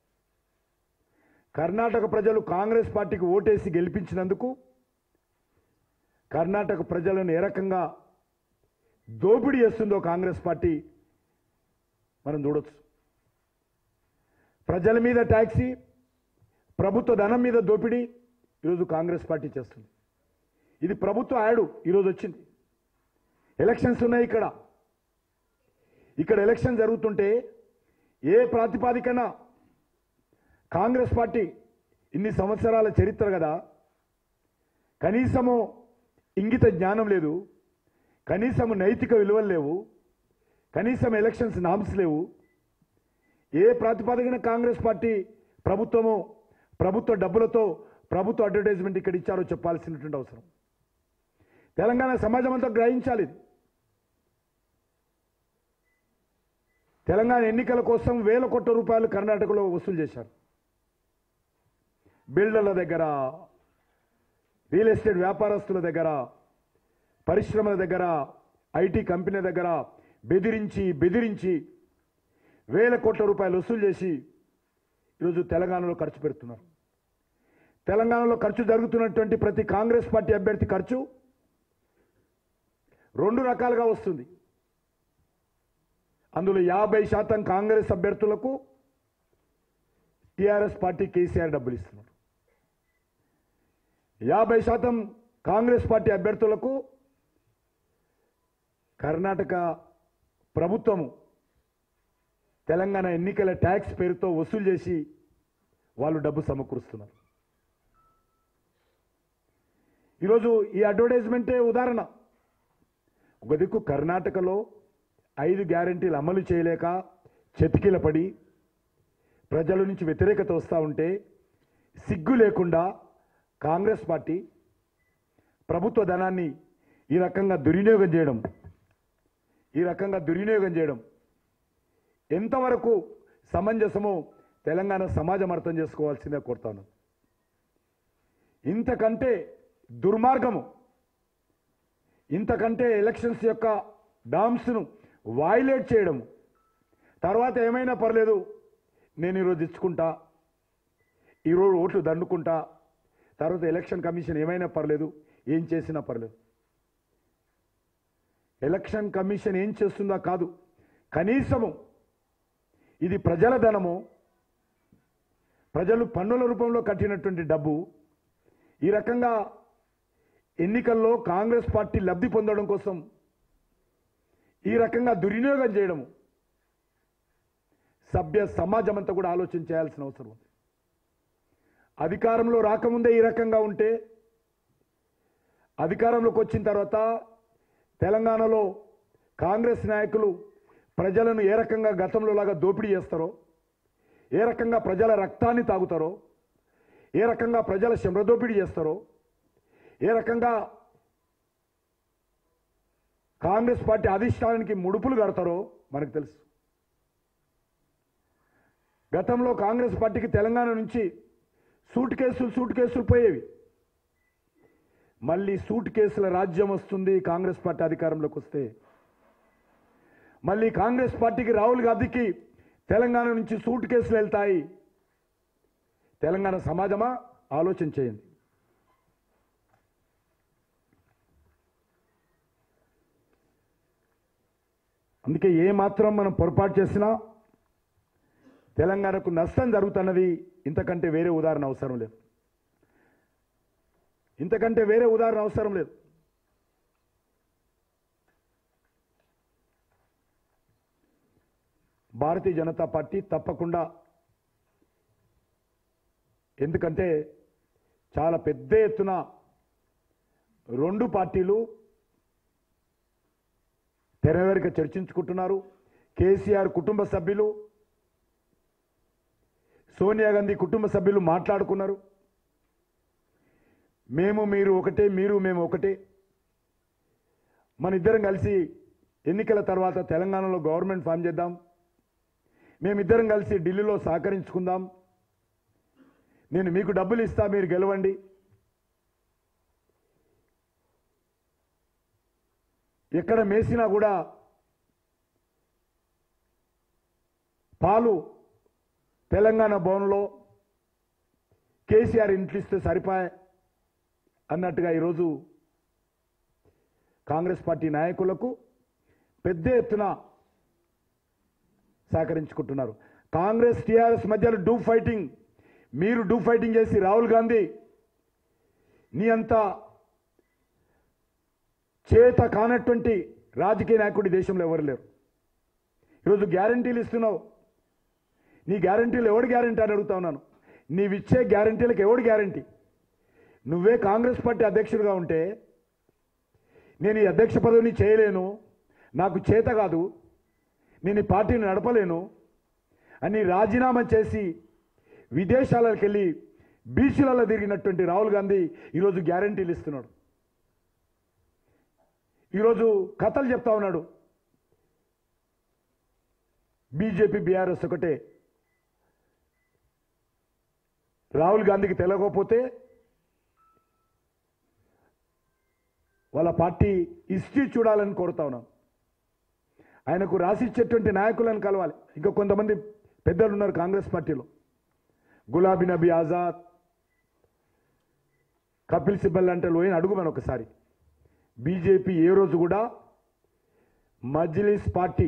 కర్ణాటక ప్రజలు కాంగ్రెస్ పార్టీకి ఓటేసి గెలిపించినందుకు కర్ణాటక ప్రజలను ఏ రకంగా దోపిడీ చేస్తుందో కాంగ్రెస్ పార్టీ మనం చూడొచ్చు ప్రజల మీద ట్యాక్సీ ప్రభుత్వ ధనం మీద దోపిడీ ఈరోజు కాంగ్రెస్ పార్టీ చేస్తుంది ఇది ప్రభుత్వ యాడు ఈరోజు వచ్చింది ఎలక్షన్స్ ఉన్నాయి ఇక్కడ ఇక్కడ ఎలక్షన్ జరుగుతుంటే ఏ ప్రాతిపాదికన కాంగ్రెస్ పార్టీ ఇన్ని సంవత్సరాల చరిత్ర కదా కనీసము ఇంగిత జ్ఞానం లేదు కనీసము నైతిక విలువలు లేవు కనీసం ఎలక్షన్స్ నామ్స్ లేవు ఏ ప్రాతిపదికన కాంగ్రెస్ పార్టీ ప్రభుత్వము ప్రభుత్వ డబ్బులతో ప్రభుత్వ అడ్వర్టైజ్మెంట్ ఇక్కడ ఇచ్చారో చెప్పాల్సినటువంటి అవసరం తెలంగాణ సమాజం అంతా గ్రహించాలి ఇది తెలంగాణ ఎన్నికల కోసం వేల కోట్ల రూపాయలు కర్ణాటకలో వసూలు చేశారు బిల్డర్ల దగ్గర రియల్ ఎస్టేట్ వ్యాపారస్తుల దగ్గర పరిశ్రమల దగ్గర ఐటీ కంపెనీ దగ్గర బెదిరించి బెదిరించి వేల కోట్ల రూపాయలు వసూలు చేసి ఈరోజు తెలంగాణలో ఖర్చు పెడుతున్నారు తెలంగాణలో ఖర్చు జరుగుతున్నటువంటి ప్రతి కాంగ్రెస్ పార్టీ అభ్యర్థి ఖర్చు రెండు రకాలుగా వస్తుంది అందులో యాభై శాతం కాంగ్రెస్ అభ్యర్థులకు టీఆర్ఎస్ పార్టీ కేసీఆర్ డబ్బులు ఇస్తున్నారు యాభై శాతం కాంగ్రెస్ పార్టీ అభ్యర్థులకు కర్ణాటక ప్రభుత్వము తెలంగాణ ఎన్నికల ట్యాక్స్ పేరుతో వసూలు చేసి వాళ్ళు డబ్బు సమకూరుస్తున్నారు ఈరోజు ఈ అడ్వర్టైజ్మెంటే ఉదాహరణ ఒక దిక్కు కర్ణాటకలో ఐదు గ్యారంటీలు అమలు చేయలేక చెతికిలపడి ప్రజల నుంచి వ్యతిరేకత వస్తూ ఉంటే సిగ్గు లేకుండా కాంగ్రెస్ పార్టీ ప్రభుత్వ ధనాన్ని ఈ రకంగా దుర్వినియోగం చేయడం ఈ రకంగా దుర్వినియోగం చేయడం ఎంతవరకు సమంజసమో తెలంగాణ సమాజం అర్థం చేసుకోవాల్సిందే కోరుతాను ఇంతకంటే దుర్మార్గము ఇంతకంటే ఎలక్షన్స్ యొక్క డామ్స్ను వైలేట్ చేయడం తర్వాత ఏమైనా పర్లేదు నేను ఈరోజు ఇచ్చుకుంటా ఈరోజు ఓట్లు దండుకుంటా తర్వాత ఎలక్షన్ కమిషన్ ఏమైనా పర్లేదు ఏం చేసినా పర్లేదు ఎలక్షన్ కమిషన్ ఏం చేస్తుందా కాదు కనీసము ఇది ప్రజల ధనము ప్రజలు పన్నుల రూపంలో కట్టినటువంటి డబ్బు ఈ రకంగా ఎన్నికల్లో కాంగ్రెస్ పార్టీ లబ్ధి పొందడం కోసం ఈ రకంగా దుర్వినియోగం చేయడము సభ్య సమాజం అంతా కూడా ఆలోచన చేయాల్సిన అవసరం ఉంది అధికారంలో రాకముందే ఈ రకంగా ఉంటే అధికారంలోకి వచ్చిన తర్వాత తెలంగాణలో కాంగ్రెస్ నాయకులు ప్రజలను ఏ రకంగా గతంలో లాగా దోపిడీ చేస్తారో ఏ రకంగా ప్రజల రక్తాన్ని తాగుతారో ఏ రకంగా ప్రజల శ్రమదోపిడీ చేస్తారో ఏ రకంగా కాంగ్రెస్ పార్టీ అధిష్టానానికి ముడుపులు కడతారో మనకు తెలుసు గతంలో కాంగ్రెస్ పార్టీకి తెలంగాణ నుంచి సూట్ కేసులు సూట్ కేసులు పోయేవి మళ్ళీ సూట్ కేసుల రాజ్యం వస్తుంది కాంగ్రెస్ పార్టీ అధికారంలోకి వస్తే మళ్ళీ కాంగ్రెస్ పార్టీకి రాహుల్ గాంధీకి తెలంగాణ నుంచి సూట్ కేసులు వెళ్తాయి తెలంగాణ సమాజమా ఆలోచన చేయండి అందుకే ఏ మాత్రం మనం పొరపాటు చేసినా తెలంగాణకు నష్టం జరుగుతున్నది ఇంతకంటే వేరే ఉదాహరణ అవసరం లేదు ఇంతకంటే వేరే ఉదాహరణ అవసరం లేదు భారతీయ జనతా పార్టీ తప్పకుండా ఎందుకంటే చాలా పెద్ద ఎత్తున రెండు పార్టీలు తెరవేరిక చర్చించుకుంటున్నారు కేసీఆర్ కుటుంబ సభ్యులు సోనియా గాంధీ కుటుంబ సభ్యులు మాట్లాడుకున్నారు మేము మీరు ఒకటే మీరు మేము ఒకటే మన ఇద్దరం కలిసి ఎన్నికల తర్వాత తెలంగాణలో గవర్నమెంట్ ఫామ్ చేద్దాం మేమిద్దరం కలిసి ఢిల్లీలో సహకరించుకుందాం నేను మీకు డబ్బులు ఇస్తా మీరు గెలవండి ఎక్కడ మేసినా కూడా పాలు తెలంగాణ భవన్లో కేసీఆర్ ఇంట్లో ఇస్తే సరిపాయ్ అన్నట్టుగా ఈరోజు కాంగ్రెస్ పార్టీ నాయకులకు పెద్ద ఎత్తున సహకరించుకుంటున్నారు కాంగ్రెస్ టీఆర్ఎస్ మధ్యలో డూ ఫైటింగ్ మీరు డూ ఫైటింగ్ చేసి రాహుల్ గాంధీ నీ అంత చేత కానటువంటి రాజకీయ నాయకుడి దేశంలో ఎవరు లేరు ఈరోజు గ్యారంటీలు ఇస్తున్నావు నీ గ్యారంటీలు ఎవడు గ్యారంటీ అని అడుగుతా ఉన్నాను నీవిచ్చే గ్యారంటీలకు ఎవడు గ్యారంటీ నువ్వే కాంగ్రెస్ పార్టీ అధ్యక్షుడిగా ఉంటే నేను ఈ అధ్యక్ష పదవిని చేయలేను నాకు చేత కాదు నేను ఈ పార్టీని నడపలేను అని రాజీనామా చేసి విదేశాలకు వెళ్ళి బీచ్లలో తిరిగినటువంటి రాహుల్ గాంధీ ఈరోజు గ్యారంటీలు ఇస్తున్నాడు ఈరోజు కథలు చెప్తా ఉన్నాడు బీజేపీ బీఆర్ఎస్ ఒకటే రాహుల్ గాంధీకి తెలియకపోతే వాళ్ళ పార్టీ హిస్టరీ చూడాలని కోరుతా ఉన్నాను ఆయనకు రాసిచ్చేటువంటి నాయకులను కలవాలి ఇంకా కొంతమంది పెద్దలు ఉన్నారు కాంగ్రెస్ పార్టీలో గులాబీ నబీ ఆజాద్ కపిల్ సిబ్బల్ అంటే లోయని అడుగుమని ఒకసారి బీజేపీ ఏ రోజు కూడా మజ్లిస్ పార్టీ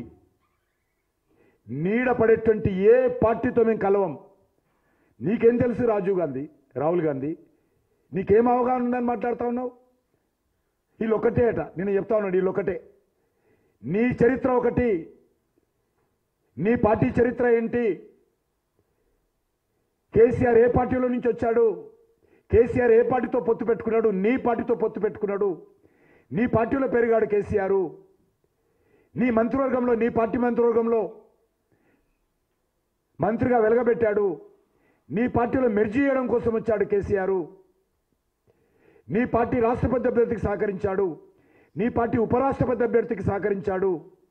నీడ పడేటువంటి ఏ పార్టీతో మేము కలవం నీకేం తెలుసు రాజీవ్ గాంధీ రాహుల్ గాంధీ నీకేం అవగాహన ఉందని మాట్లాడుతా ఉన్నావు వీళ్ళు ఒకటే అట నేను చెప్తా ఉన్నాడు వీళ్ళు ఒకటే నీ చరిత్ర ఒకటి నీ పార్టీ చరిత్ర ఏంటి కేసీఆర్ ఏ పార్టీలో నుంచి వచ్చాడు కేసీఆర్ ఏ పార్టీతో పొత్తు పెట్టుకున్నాడు నీ పార్టీతో పొత్తు పెట్టుకున్నాడు నీ పార్టీలో పెరిగాడు కేసీఆర్ నీ మంత్రివర్గంలో నీ పార్టీ మంత్రివర్గంలో మంత్రిగా వెలగబెట్టాడు నీ పార్టీలో మెర్జీ చేయడం కోసం వచ్చాడు కేసీఆర్ నీ పార్టీ రాష్ట్రపతి అభ్యర్థికి సహకరించాడు నీ పార్టీ ఉపరాష్ట్రపతి అభ్యర్థికి సహకరించాడు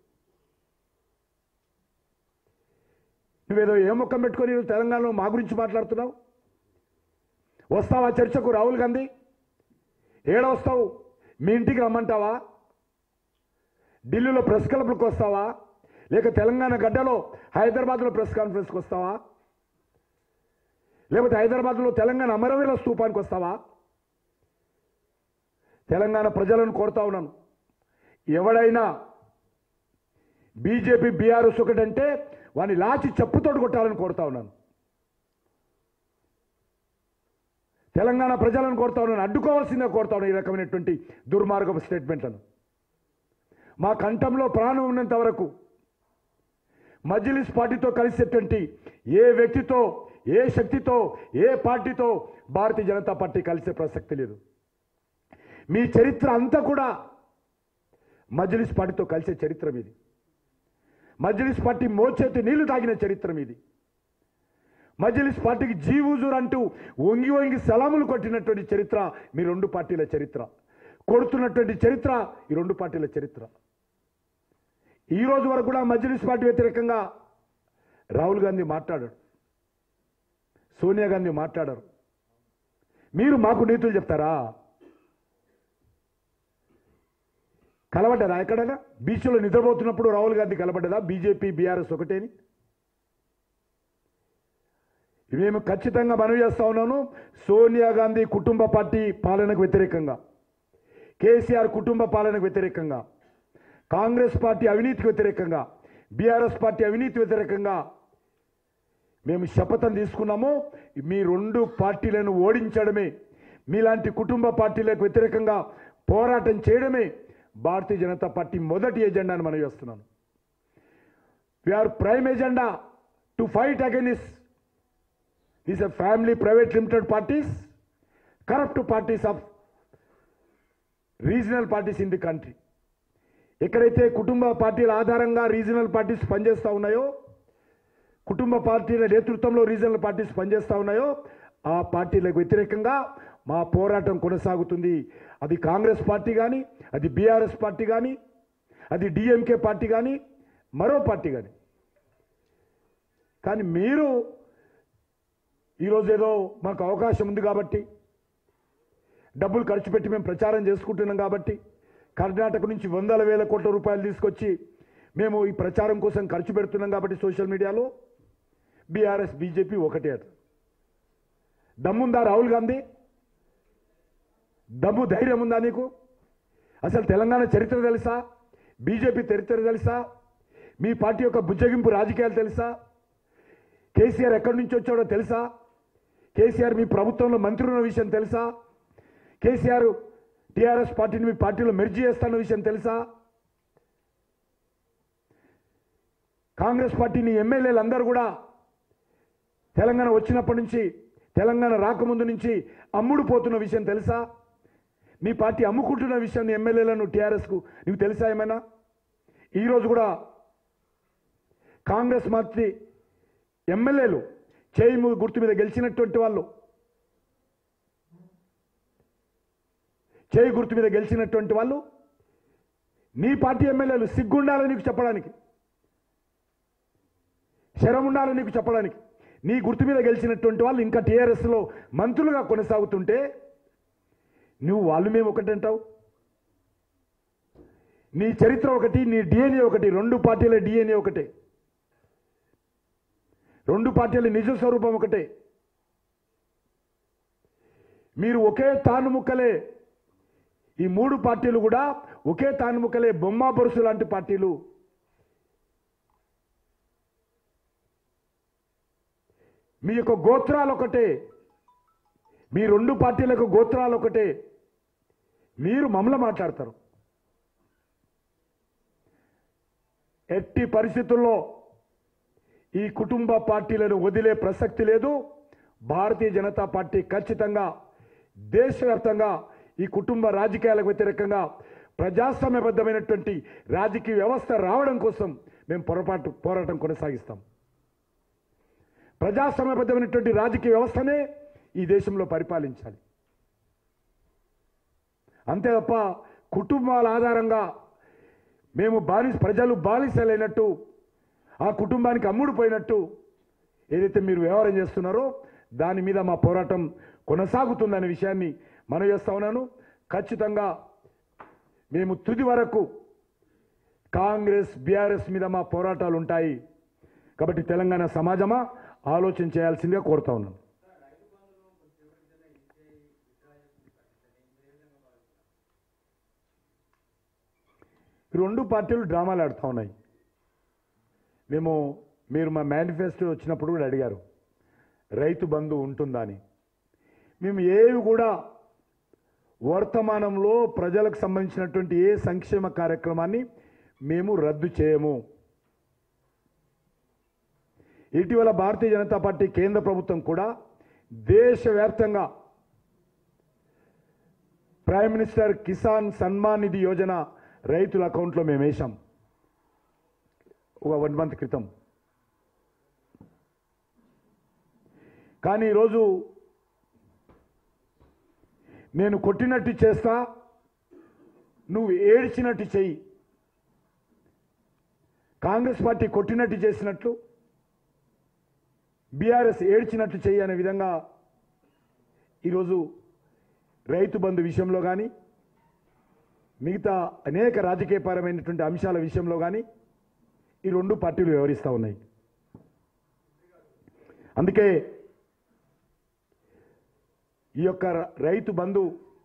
నువ్వేదో ఏ ముఖం పెట్టుకొని నువ్వు తెలంగాణలో మా గురించి మాట్లాడుతున్నావు వస్తావా చర్చకు రాహుల్ గాంధీ ఏడ వస్తావు మీ ఇంటికి రమ్మంటావా ఢిల్లీలో ప్రెస్ క్లబ్లకు వస్తావా లేక తెలంగాణ గడ్డలో హైదరాబాద్లో ప్రెస్ కాన్ఫరెన్స్కి వస్తావా లేకపోతే హైదరాబాద్లో తెలంగాణ అమరవీరుల స్తూపానికి వస్తావా తెలంగాణ ప్రజలను కోరుతా ఉన్నాను ఎవడైనా బీజేపీ బీఆర్ఎస్ ఒకటంటే వాని లాచి చెప్పుతోడు కొట్టాలని కోరుతా ఉన్నాను తెలంగాణ ప్రజలను కోరుతా ఉన్నాను అడ్డుకోవాల్సిందే కోరుతా ఉన్నాను ఈ రకమైనటువంటి దుర్మార్గపు స్టేట్మెంట్లను మా కంఠంలో ప్రాణం ఉన్నంత వరకు మజ్లిస్ పార్టీతో కలిసేటువంటి ఏ వ్యక్తితో ఏ శక్తితో ఏ పార్టీతో భారతీయ జనతా పార్టీ కలిసే ప్రసక్తి లేదు మీ చరిత్ర అంతా కూడా మజ్లిస్ పార్టీతో కలిసే చరిత్ర మీది మజ్లిస్ పార్టీ మోచేతి నీళ్లు తాగిన చరిత్ర మీది మజ్లిస్ పార్టీకి జీవూజూర్ అంటూ వంగి వంగి సలాములు కొట్టినటువంటి చరిత్ర మీ రెండు పార్టీల చరిత్ర కొడుతున్నటువంటి చరిత్ర ఈ రెండు పార్టీల చరిత్ర ఈ రోజు వరకు కూడా మజ్లిస్ పార్టీ వ్యతిరేకంగా రాహుల్ గాంధీ మాట్లాడాడు సోనియా గాంధీ మాట్లాడారు మీరు మాకు నీతులు చెప్తారా కలబడ్డారా ఎక్కడైనా బీచ్లో నిద్రపోతున్నప్పుడు రాహుల్ గాంధీ కలబడ్డదా బీజేపీ బీఆర్ఎస్ ఒకటేని మేము ఖచ్చితంగా మనవి చేస్తా ఉన్నాను సోనియా గాంధీ కుటుంబ పార్టీ పాలనకు వ్యతిరేకంగా కేసీఆర్ కుటుంబ పాలనకు వ్యతిరేకంగా కాంగ్రెస్ పార్టీ అవినీతికి వ్యతిరేకంగా బీఆర్ఎస్ పార్టీ అవినీతి వ్యతిరేకంగా మేము శపథం తీసుకున్నాము మీ రెండు పార్టీలను ఓడించడమే మీలాంటి కుటుంబ పార్టీలకు వ్యతిరేకంగా పోరాటం చేయడమే భారతీయ జనతా పార్టీ మొదటి ఎజెండా అని మనం చేస్తున్నాను we're prime agenda to fight against these are family private limited parties corrupt parties of regional parties in the country ఎక్కడైతే కుటుంబ పార్టీల ఆధారంగా రీజనల్ పార్టీస్ పనిచేస్తూ ఉన్నాయో కుటుంబ పార్టీల నేతృత్వంలో రీజనల్ పార్టీస్ పనిచేస్తూ ఉన్నాయో ఆ పార్టీలకు వ్యతిరేకంగా మా పోరాటం కొనసాగుతుంది అది కాంగ్రెస్ పార్టీ కానీ అది బీఆర్ఎస్ పార్టీ కానీ అది డిఎంకే పార్టీ కానీ మరో పార్టీ కానీ కానీ మీరు ఈరోజు ఏదో మాకు అవకాశం ఉంది కాబట్టి డబ్బులు ఖర్చు పెట్టి మేము ప్రచారం చేసుకుంటున్నాం కాబట్టి కర్ణాటక నుంచి వందల వేల కోట్ల రూపాయలు తీసుకొచ్చి మేము ఈ ప్రచారం కోసం ఖర్చు పెడుతున్నాం కాబట్టి సోషల్ మీడియాలో బీఆర్ఎస్ బీజేపీ ఒకటే అట దమ్ముందా రాహుల్ గాంధీ దమ్ము ధైర్యం ఉందా నీకు అసలు తెలంగాణ చరిత్ర తెలుసా బీజేపీ చరిత్ర తెలుసా మీ పార్టీ యొక్క బుజ్జగింపు రాజకీయాలు తెలుసా కేసీఆర్ ఎక్కడి నుంచి వచ్చాడో తెలుసా కేసీఆర్ మీ ప్రభుత్వంలో మంత్రి ఉన్న విషయం తెలుసా కేసీఆర్ టీఆర్ఎస్ పార్టీని మీ పార్టీలో మెర్జీ చేస్తాన్న విషయం తెలుసా కాంగ్రెస్ పార్టీని ఎమ్మెల్యేలు అందరూ కూడా తెలంగాణ వచ్చినప్పటి నుంచి తెలంగాణ రాకముందు నుంచి అమ్ముడు పోతున్న విషయం తెలుసా మీ పార్టీ అమ్ముకుంటున్న విషయాన్ని ఎమ్మెల్యేలను టీఆర్ఎస్కు నీకు తెలుసా ఏమైనా ఈరోజు కూడా కాంగ్రెస్ పార్టీ ఎమ్మెల్యేలు చేయి ము- గుర్తు మీద గెలిచినటువంటి వాళ్ళు చేయి గుర్తు మీద గెలిచినటువంటి వాళ్ళు నీ పార్టీ ఎమ్మెల్యేలు సిగ్గుండాలని నీకు చెప్పడానికి శరం ఉండాలని నీకు చెప్పడానికి నీ గుర్తు మీద గెలిచినటువంటి వాళ్ళు ఇంకా టీఆర్ఎస్లో మంత్రులుగా కొనసాగుతుంటే నువ్వు వాళ్ళు మేము ఒకటి అంటావు నీ చరిత్ర ఒకటి నీ డిఎన్ఏ ఒకటి రెండు పార్టీల డిఎన్ఏ ఒకటే రెండు పార్టీల నిజ స్వరూపం ఒకటే మీరు ఒకే తాను ముక్కలే ఈ మూడు పార్టీలు కూడా ఒకే తాను ముక్కలే బొమ్మ బొరుసు లాంటి పార్టీలు మీ యొక్క గోత్రాలు ఒకటే మీ రెండు పార్టీలకు గోత్రాలు ఒకటే మీరు మమ్మల్ని మాట్లాడతారు ఎట్టి పరిస్థితుల్లో ఈ కుటుంబ పార్టీలను వదిలే ప్రసక్తి లేదు భారతీయ జనతా పార్టీ ఖచ్చితంగా దేశవ్యాప్తంగా ఈ కుటుంబ రాజకీయాలకు వ్యతిరేకంగా ప్రజాస్వామ్యబద్ధమైనటువంటి రాజకీయ వ్యవస్థ రావడం కోసం మేము పొరపాటు పోరాటం కొనసాగిస్తాం ప్రజాస్వామ్యబద్ధమైనటువంటి రాజకీయ వ్యవస్థనే ఈ దేశంలో పరిపాలించాలి అంతే తప్ప కుటుంబాల ఆధారంగా మేము బానిస ప్రజలు బానిసలైనట్టు ఆ కుటుంబానికి అమ్ముడు పోయినట్టు ఏదైతే మీరు వ్యవహారం చేస్తున్నారో దాని మీద మా పోరాటం కొనసాగుతుందనే విషయాన్ని మనం చేస్తా ఉన్నాను ఖచ్చితంగా మేము తుది వరకు కాంగ్రెస్ బీఆర్ఎస్ మీద మా పోరాటాలు ఉంటాయి కాబట్టి తెలంగాణ సమాజమా ఆలోచన చేయాల్సిందిగా కోరుతా ఉన్నాను ఈ రెండు పార్టీలు డ్రామాలు ఆడుతూ ఉన్నాయి మేము మీరు మా మేనిఫెస్టో వచ్చినప్పుడు కూడా అడిగారు రైతు బంధు ఉంటుందా అని మేము ఏవి కూడా వర్తమానంలో ప్రజలకు సంబంధించినటువంటి ఏ సంక్షేమ కార్యక్రమాన్ని మేము రద్దు చేయము ఇటీవల భారతీయ జనతా పార్టీ కేంద్ర ప్రభుత్వం కూడా దేశవ్యాప్తంగా ప్రైమ్ మినిస్టర్ కిసాన్ సన్మాన్ నిధి యోజన రైతుల అకౌంట్లో మేము వేశాం ఒక వన్ మంత్ క్రితం కానీ ఈరోజు నేను కొట్టినట్టు చేస్తా నువ్వు ఏడ్చినట్టు చెయ్యి కాంగ్రెస్ పార్టీ కొట్టినట్టు చేసినట్లు బీఆర్ఎస్ ఏడ్చినట్లు చెయ్యి అనే విధంగా ఈరోజు రైతు బంధు విషయంలో కానీ మిగతా అనేక రాజకీయపరమైనటువంటి అంశాల విషయంలో కానీ ఈ రెండు పార్టీలు వ్యవహరిస్తూ ఉన్నాయి అందుకే ఈ యొక్క ర- రైతు బంధు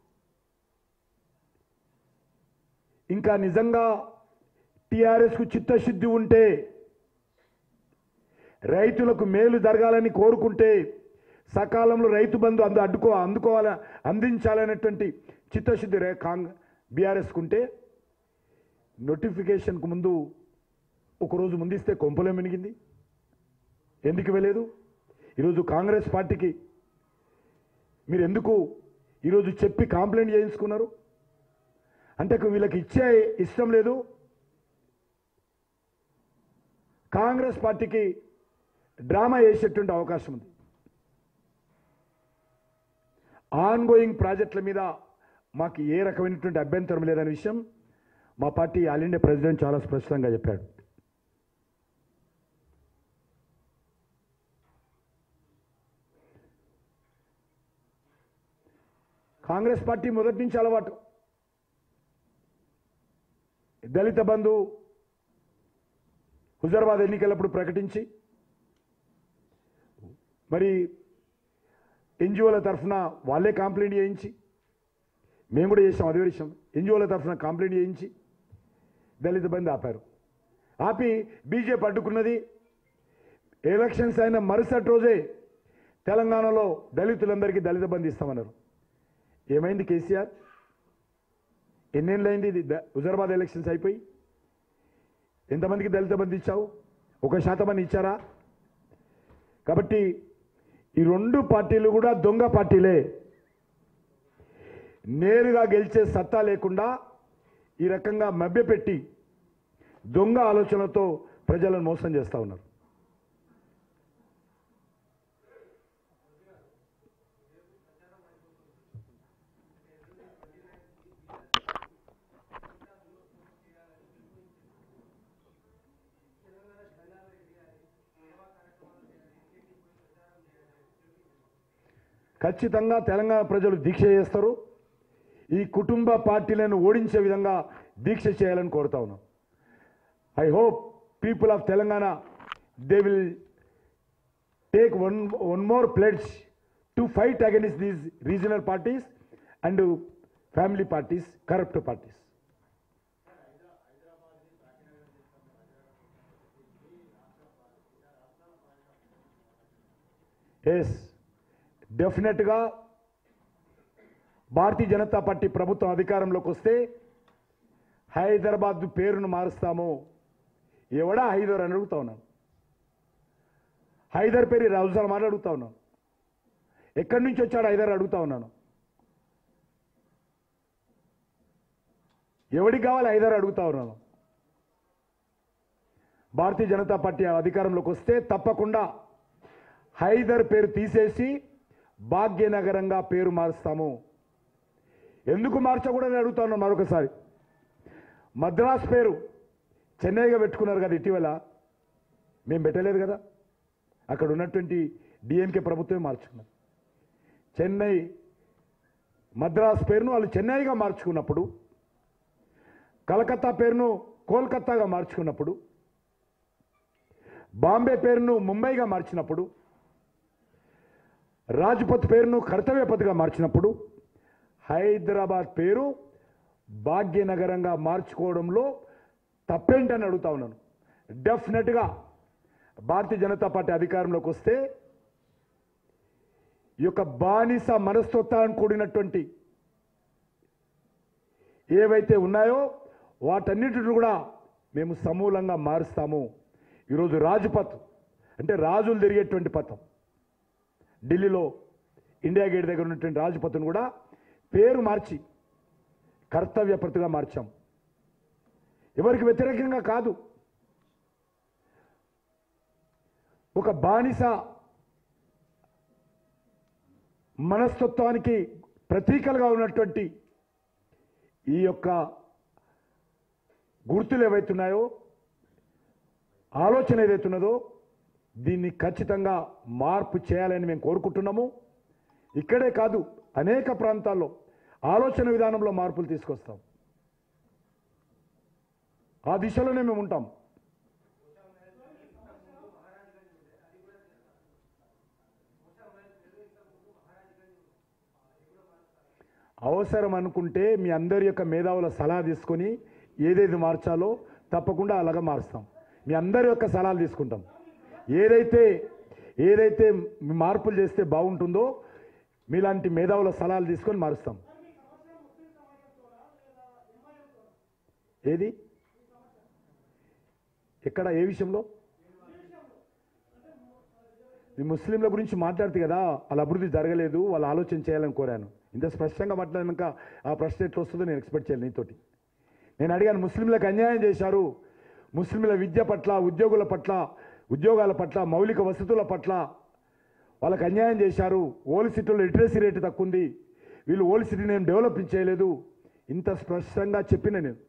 ఇంకా నిజంగా టీఆర్ఎస్కు చిత్తశుద్ధి ఉంటే రైతులకు మేలు జరగాలని కోరుకుంటే సకాలంలో రైతు బంధు అందు అడ్డుకో అందుకోవాల అందించాలనేటువంటి చిత్తశుద్ధి రే కాంగ్ బీఆర్ఎస్కు ఉంటే నోటిఫికేషన్కు ముందు ఒకరోజు ముందిస్తే కొంపలే మినిగింది ఎందుకు వెళ్ళలేదు ఈరోజు కాంగ్రెస్ పార్టీకి మీరు ఎందుకు ఈరోజు చెప్పి కాంప్లైంట్ చేయించుకున్నారు అంటే వీళ్ళకి ఇచ్చే ఇష్టం లేదు కాంగ్రెస్ పార్టీకి డ్రామా వేసేటువంటి అవకాశం ఉంది ఆన్ గోయింగ్ ప్రాజెక్టుల మీద మాకు ఏ రకమైనటువంటి అభ్యంతరం లేదనే విషయం మా పార్టీ ఆల్ ఇండియా ప్రెసిడెంట్ చాలా స్పష్టంగా చెప్పాడు కాంగ్రెస్ పార్టీ మొదటి నుంచి అలవాటు దళిత బంధు హుజరాబాద్ ఎన్నికలప్పుడు ప్రకటించి మరి ఎన్జిఓల తరఫున వాళ్ళే కంప్లైంట్ చేయించి మేము కూడా చేసాం అదే విషయం ఎన్జిఓల తరఫున కంప్లైంట్ చేయించి దళిత బంధు ఆపారు ఆపి బీజేపీ అడ్డుకున్నది ఎలక్షన్స్ అయిన మరుసటి రోజే తెలంగాణలో దళితులందరికీ దళిత బంధు ఇస్తామన్నారు ఏమైంది కేసీఆర్ ఎన్నేళ్ళైంది ఇది ద- హుజరాబాద్ ఎలక్షన్స్ అయిపోయి ఎంతమందికి దళిత బంధు ఇచ్చావు ఒక శాతం అని ఇచ్చారా కాబట్టి ఈ రెండు పార్టీలు కూడా దొంగ పార్టీలే నేరుగా గెలిచే సత్తా లేకుండా ఈ రకంగా మభ్యపెట్టి దొంగ ఆలోచనలతో ప్రజలను మోసం చేస్తా ఉన్నారు ఖచ్చితంగా తెలంగాణ ప్రజలు దీక్ష చేస్తారు ఈ కుటుంబ పార్టీలను ఓడించే విధంగా దీక్ష చేయాలని కోరుతా ఉన్నాం I hope people of Telangana they will take one one more pledge to fight against these regional parties and family parties corrupt parties yes డెఫినెట్గా భారతీయ జనతా పార్టీ ప్రభుత్వం అధికారంలోకి వస్తే హైదరాబాద్ పేరును మారుస్తాము ఎవడా హైదర్ అని అడుగుతా ఉన్నాను హైదర్ పేరు అవసరం అని అడుగుతా ఉన్నాను ఎక్కడి నుంచి వచ్చాడు హైదర్ అడుగుతా ఉన్నాను ఎవడికి కావాలి హైదర్ అడుగుతా ఉన్నాను భారతీయ జనతా పార్టీ అధికారంలోకి వస్తే తప్పకుండా హైదర్ పేరు తీసేసి భాగ్యనగరంగా పేరు మారుస్తాము ఎందుకు మార్చకూడదని అడుగుతాను మరొకసారి మద్రాస్ పేరు చెన్నైగా పెట్టుకున్నారు కదా ఇటీవల మేము పెట్టలేదు కదా అక్కడ ఉన్నటువంటి డిఎంకే ప్రభుత్వమే మార్చుకున్నారు చెన్నై మద్రాస్ పేరును వాళ్ళు చెన్నైగా మార్చుకున్నప్పుడు కలకత్తా పేరును కోల్కత్తాగా మార్చుకున్నప్పుడు బాంబే పేరును ముంబైగా మార్చినప్పుడు రాజ్పథ్ పేరును కర్తవ్యపథ్గా మార్చినప్పుడు హైదరాబాద్ పేరు భాగ్యనగరంగా మార్చుకోవడంలో తప్పేంటని అడుగుతా ఉన్నాను డెఫినెట్గా భారతీయ జనతా పార్టీ అధికారంలోకి వస్తే ఈ యొక్క బానిస మనస్తత్వాన్ని కూడినటువంటి ఏవైతే ఉన్నాయో వాటన్నిటిని కూడా మేము సమూలంగా మారుస్తాము ఈరోజు రాజ్పథ్ అంటే రాజులు తిరిగేటువంటి పథం ఢిల్లీలో ఇండియా గేట్ దగ్గర ఉన్నటువంటి రాజ్పథ్ను కూడా పేరు మార్చి కర్తవ్య ప్రతిగా మార్చాం ఎవరికి వ్యతిరేకంగా కాదు ఒక బానిస మనస్తత్వానికి ప్రతీకలుగా ఉన్నటువంటి ఈ యొక్క గుర్తులు ఏవైతున్నాయో ఆలోచన ఏదైతున్నదో దీన్ని ఖచ్చితంగా మార్పు చేయాలని మేము కోరుకుంటున్నాము ఇక్కడే కాదు అనేక ప్రాంతాల్లో ఆలోచన విధానంలో మార్పులు తీసుకొస్తాం ఆ దిశలోనే మేము ఉంటాం అవసరం అనుకుంటే మీ అందరి యొక్క మేధావుల సలహా తీసుకొని ఏదేది మార్చాలో తప్పకుండా అలాగా మారుస్తాం మీ అందరి యొక్క సలహాలు తీసుకుంటాం ఏదైతే ఏదైతే మార్పులు చేస్తే బాగుంటుందో మీలాంటి మేధావుల సలహాలు తీసుకొని మారుస్తాం ఏది ఎక్కడ ఏ విషయంలో ఈ ముస్లింల గురించి మాట్లాడితే కదా వాళ్ళ అభివృద్ధి జరగలేదు వాళ్ళు ఆలోచన చేయాలని కోరాను ఇంత స్పష్టంగా మాట్లాడినాక ఆ ప్రశ్న ఎట్లా వస్తుందో నేను ఎక్స్పెక్ట్ చేయాలి నీతోటి నేను అడిగాను ముస్లింలకు అన్యాయం చేశారు ముస్లింల విద్య పట్ల ఉద్యోగుల పట్ల ఉద్యోగాల పట్ల మౌలిక వసతుల పట్ల వాళ్ళకి అన్యాయం చేశారు ఓల్డ్ సిటీలో లిటరసీ రేటు తక్కువ ఉంది వీళ్ళు ఓల్డ్ సిటీని ఏం డెవలప్ చేయలేదు ఇంత స్పష్టంగా చెప్పిన నేను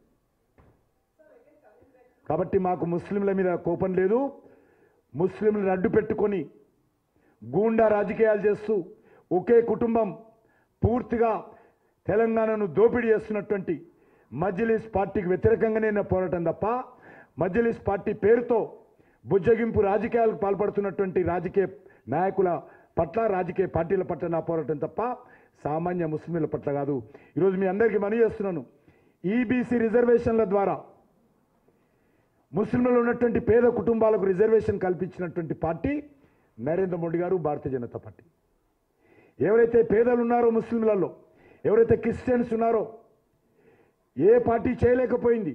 కాబట్టి మాకు ముస్లింల మీద కోపం లేదు ముస్లింలను అడ్డు పెట్టుకొని గూండా రాజకీయాలు చేస్తూ ఒకే కుటుంబం పూర్తిగా తెలంగాణను దోపిడీ చేస్తున్నటువంటి మజ్లిస్ పార్టీకి వ్యతిరేకంగానే నేను పోరాటం తప్ప మజ్లిస్ పార్టీ పేరుతో బుజ్జగింపు రాజకీయాలకు పాల్పడుతున్నటువంటి రాజకీయ నాయకుల పట్ల రాజకీయ పార్టీల పట్ల నా పోరాటం తప్ప సామాన్య ముస్లింల పట్ల కాదు ఈరోజు మీ అందరికీ మనవి చేస్తున్నాను ఈబీసీ రిజర్వేషన్ల ద్వారా ముస్లింలలో ఉన్నటువంటి పేద కుటుంబాలకు రిజర్వేషన్ కల్పించినటువంటి పార్టీ నరేంద్ర మోడీ గారు భారతీయ జనతా పార్టీ ఎవరైతే పేదలు ఉన్నారో ముస్లింలలో ఎవరైతే క్రిస్టియన్స్ ఉన్నారో ఏ పార్టీ చేయలేకపోయింది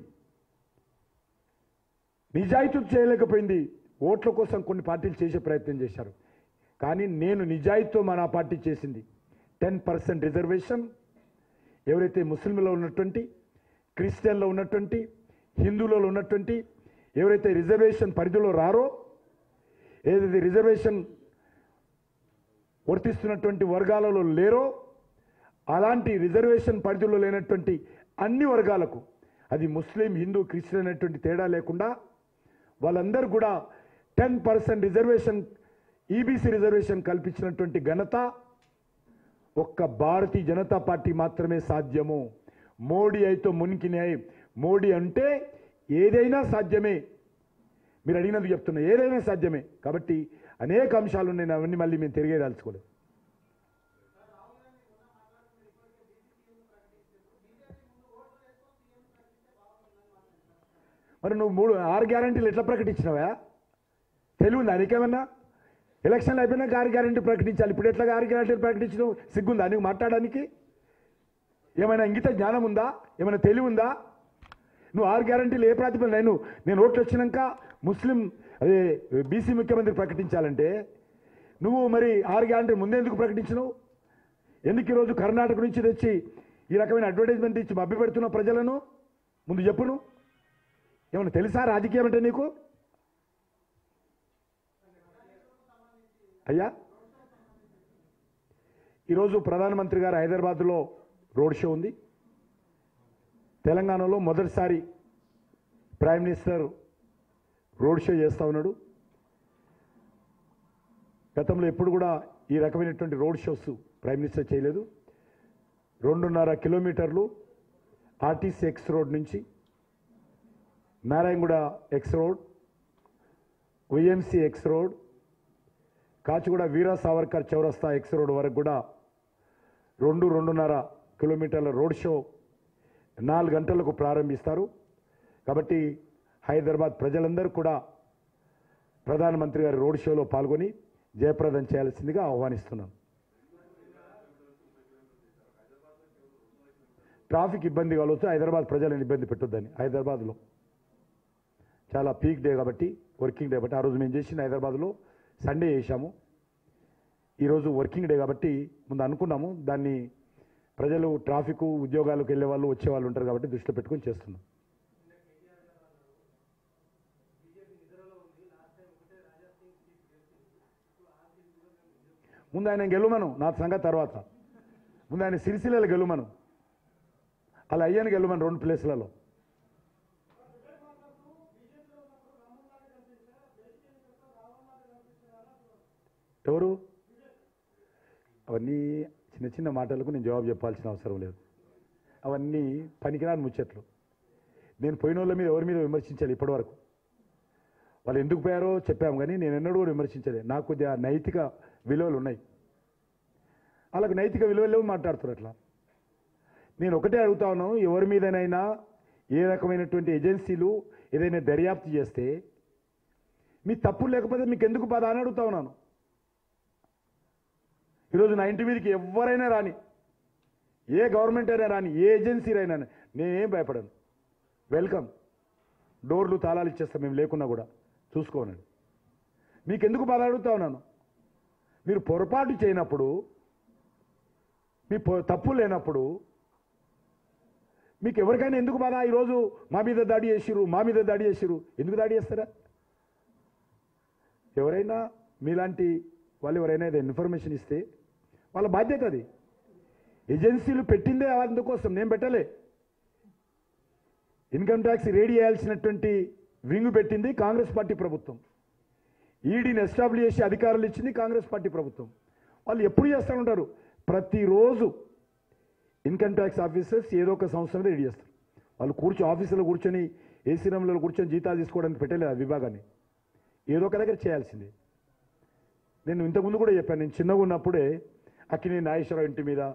నిజాయితీ చేయలేకపోయింది ఓట్ల కోసం కొన్ని పార్టీలు చేసే ప్రయత్నం చేశారు కానీ నేను నిజాయితీతో మన పార్టీ చేసింది టెన్ పర్సెంట్ రిజర్వేషన్ ఎవరైతే ముస్లింలో ఉన్నటువంటి క్రిస్టియన్లో ఉన్నటువంటి హిందువులలో ఉన్నటువంటి ఎవరైతే రిజర్వేషన్ పరిధిలో రారో ఏదైతే రిజర్వేషన్ వర్తిస్తున్నటువంటి వర్గాలలో లేరో అలాంటి రిజర్వేషన్ పరిధిలో లేనటువంటి అన్ని వర్గాలకు అది ముస్లిం హిందూ క్రిస్టియన్ అనేటువంటి తేడా లేకుండా వాళ్ళందరూ కూడా ten percent reservation EBC reservation కల్పించినటువంటి ఘనత ఒక్క భారతీయ జనతా పార్టీ మాత్రమే సాధ్యము మోడీ అయితే మునికినాయి మోడీ అంటే ఏదైనా సాధ్యమే మీరు అడిగినందుకు చెప్తున్నా ఏదైనా సాధ్యమే కాబట్టి అనేక అంశాలు నేను అవన్నీ మళ్ళీ మేము తిరిగేదాల్చుకోలేదు మరి నువ్వు మూడు ఆరు గ్యారంటీలు ఎట్లా ప్రకటించినావా తెలివి ఉందా నీకేమన్నా ఎలక్షన్లు అయిపోయినాక ఆరు గ్యారంటీ ప్రకటించాలి ఇప్పుడు ఎట్లా ఆరు గ్యారంటీలు ప్రకటించడం సిగ్గుందా నీకు మాట్లాడడానికి ఏమైనా ఇంగిత జ్ఞానం ఉందా ఏమైనా తెలివి ఉందా నువ్వు ఆరు గ్యారంటీలు ఏ ప్రాతిపదిక నేను నేను ఓట్లు వచ్చినాక ముస్లిం అదే బీసీ ముఖ్యమంత్రి ప్రకటించాలంటే నువ్వు మరి ఆరు గ్యారంటీ ముందే ఎందుకు ప్రకటించినావు ఎందుకు ఈరోజు కర్ణాటక నుంచి తెచ్చి ఈ రకమైన అడ్వర్టైజ్మెంట్ ఇచ్చి మభ్య పెడుతున్నావు ప్రజలను ముందు చెప్పును ఏమన్నా తెలుసా రాజకీయం అంటే నీకు అయ్యా ఈరోజు ప్రధానమంత్రి గారు హైదరాబాద్లో రోడ్ షో ఉంది తెలంగాణలో మొదటిసారి ప్రైమ్ మినిస్టర్ రోడ్ షో చేస్తూ ఉన్నాడు గతంలో ఎప్పుడు కూడా ఈ రకమైనటువంటి రోడ్ షోస్ ప్రైమ్ మినిస్టర్ చేయలేదు రెండున్నర కిలోమీటర్లు ఆర్టీసీ ఎక్స్ రోడ్ నుంచి Narayanguda X road YMC X road Kachiguda Veera Savarkar చౌరస్తా ఎక్స్ రోడ్ వరకు కూడా రెండు రెండున్నర కిలోమీటర్ల రోడ్ షో నాలుగు గంటలకు ప్రారంభిస్తారు కాబట్టి హైదరాబాద్ ప్రజలందరూ కూడా ప్రధానమంత్రి గారి రోడ్ షోలో పాల్గొని జయప్రదం చేయాల్సిందిగా ఆహ్వానిస్తున్నాం ట్రాఫిక్ ఇబ్బంది కావచ్చు హైదరాబాద్ ప్రజలను ఇబ్బంది పెట్టొద్దని హైదరాబాద్లో చాలా పీక్ డే కాబట్టి వర్కింగ్ డే కాబట్టి ఆ రోజు మేము చేసిన హైదరాబాద్లో సండే చేశాము ఈరోజు వర్కింగ్ డే కాబట్టి ముందు అనుకున్నాము దాన్ని ప్రజలు ట్రాఫిక్ ఉద్యోగాలకు వెళ్ళే వాళ్ళు వచ్చే వాళ్ళు ఉంటారు కాబట్టి దృష్టిలో పెట్టుకొని చేస్తున్నాం ముందు ఆయన గెలుమను నా సంగతి తర్వాత ముందు ఆయన సిరిసిల్లలు గెలుమను అలా అయ్యాను గెలుమను రెండు ప్లేసులలో ఎవరు అవన్నీ చిన్న చిన్న మాటలకు నేను జవాబు చెప్పాల్సిన అవసరం లేదు అవన్నీ పనికిరాని ముచ్చట్లు నేను పోయిన వాళ్ళ మీద ఎవరి మీద విమర్శించాలి ఇప్పటివరకు వాళ్ళు ఎందుకు పోయారో చెప్పాము కానీ నేను ఎన్నడూ కూడా విమర్శించలేదు నాకు కొద్దిగా నైతిక విలువలు ఉన్నాయి వాళ్ళకి నైతిక విలువలు లేవు మాట్లాడుతున్నారు అట్లా నేను ఒకటే అడుగుతా ఉన్నాను ఎవరి మీదనైనా ఏ రకమైనటువంటి ఏజెన్సీలు ఏదైనా దర్యాప్తు చేస్తే మీ తప్పు లేకపోతే మీకు ఎందుకు బాధ అని అడుగుతా ఉన్నాను ఈరోజు నా ఇంటి మీదకి ఎవరైనా రాని ఏ గవర్నమెంట్ అయినా రాని ఏ ఏజెన్సీ అయినా నేనేం భయపడను వెల్కమ్ డోర్లు తాళాలు ఇచ్చేస్తాం మేము లేకున్నా కూడా చూసుకోనండి మీకు ఎందుకు బాధ అడుగుతా ఉన్నాను మీరు పొరపాటు చేయనప్పుడు మీ పొ- తప్పు లేనప్పుడు మీకు ఎవరికైనా ఎందుకు బాధ ఈరోజు మా మీద దాడి చేసిరు మా మీద దాడి చేసిరు ఎందుకు దాడి చేస్తారా ఎవరైనా మీలాంటి వాళ్ళు ఎవరైనా ఏదైనా ఇన్ఫర్మేషన్ ఇస్తే వాళ్ళ బాధ్యత అది ఏజెన్సీలు పెట్టిందే అందుకోసం నేను పెట్టలే ఇన్కమ్ ట్యాక్స్ రెడీ చేయాల్సినటువంటి వింగు పెట్టింది కాంగ్రెస్ పార్టీ ప్రభుత్వం ఈడీని ఎస్టాబ్లిష్ చేసి అధికారులు ఇచ్చింది కాంగ్రెస్ పార్టీ ప్రభుత్వం వాళ్ళు ఎప్పుడు చేస్తూ ఉంటారు ప్రతిరోజు ఇన్కమ్ ట్యాక్స్ ఆఫీసర్స్ ఏదో ఒక సంస్థ మీద రెడీ చేస్తారు వాళ్ళు కూర్చో ఆఫీసులో కూర్చొని ఏసీ రూమ్లో కూర్చొని జీతాలు తీసుకోవడానికి పెట్టలేదు ఆ విభాగాన్ని ఏదో ఒక దగ్గర చేయాల్సిందే నేను ఇంతకుముందు కూడా చెప్పాను నేను చిన్నగా ఉన్నప్పుడే అక్కినే నాగేశ్వరరావు ఇంటి మీద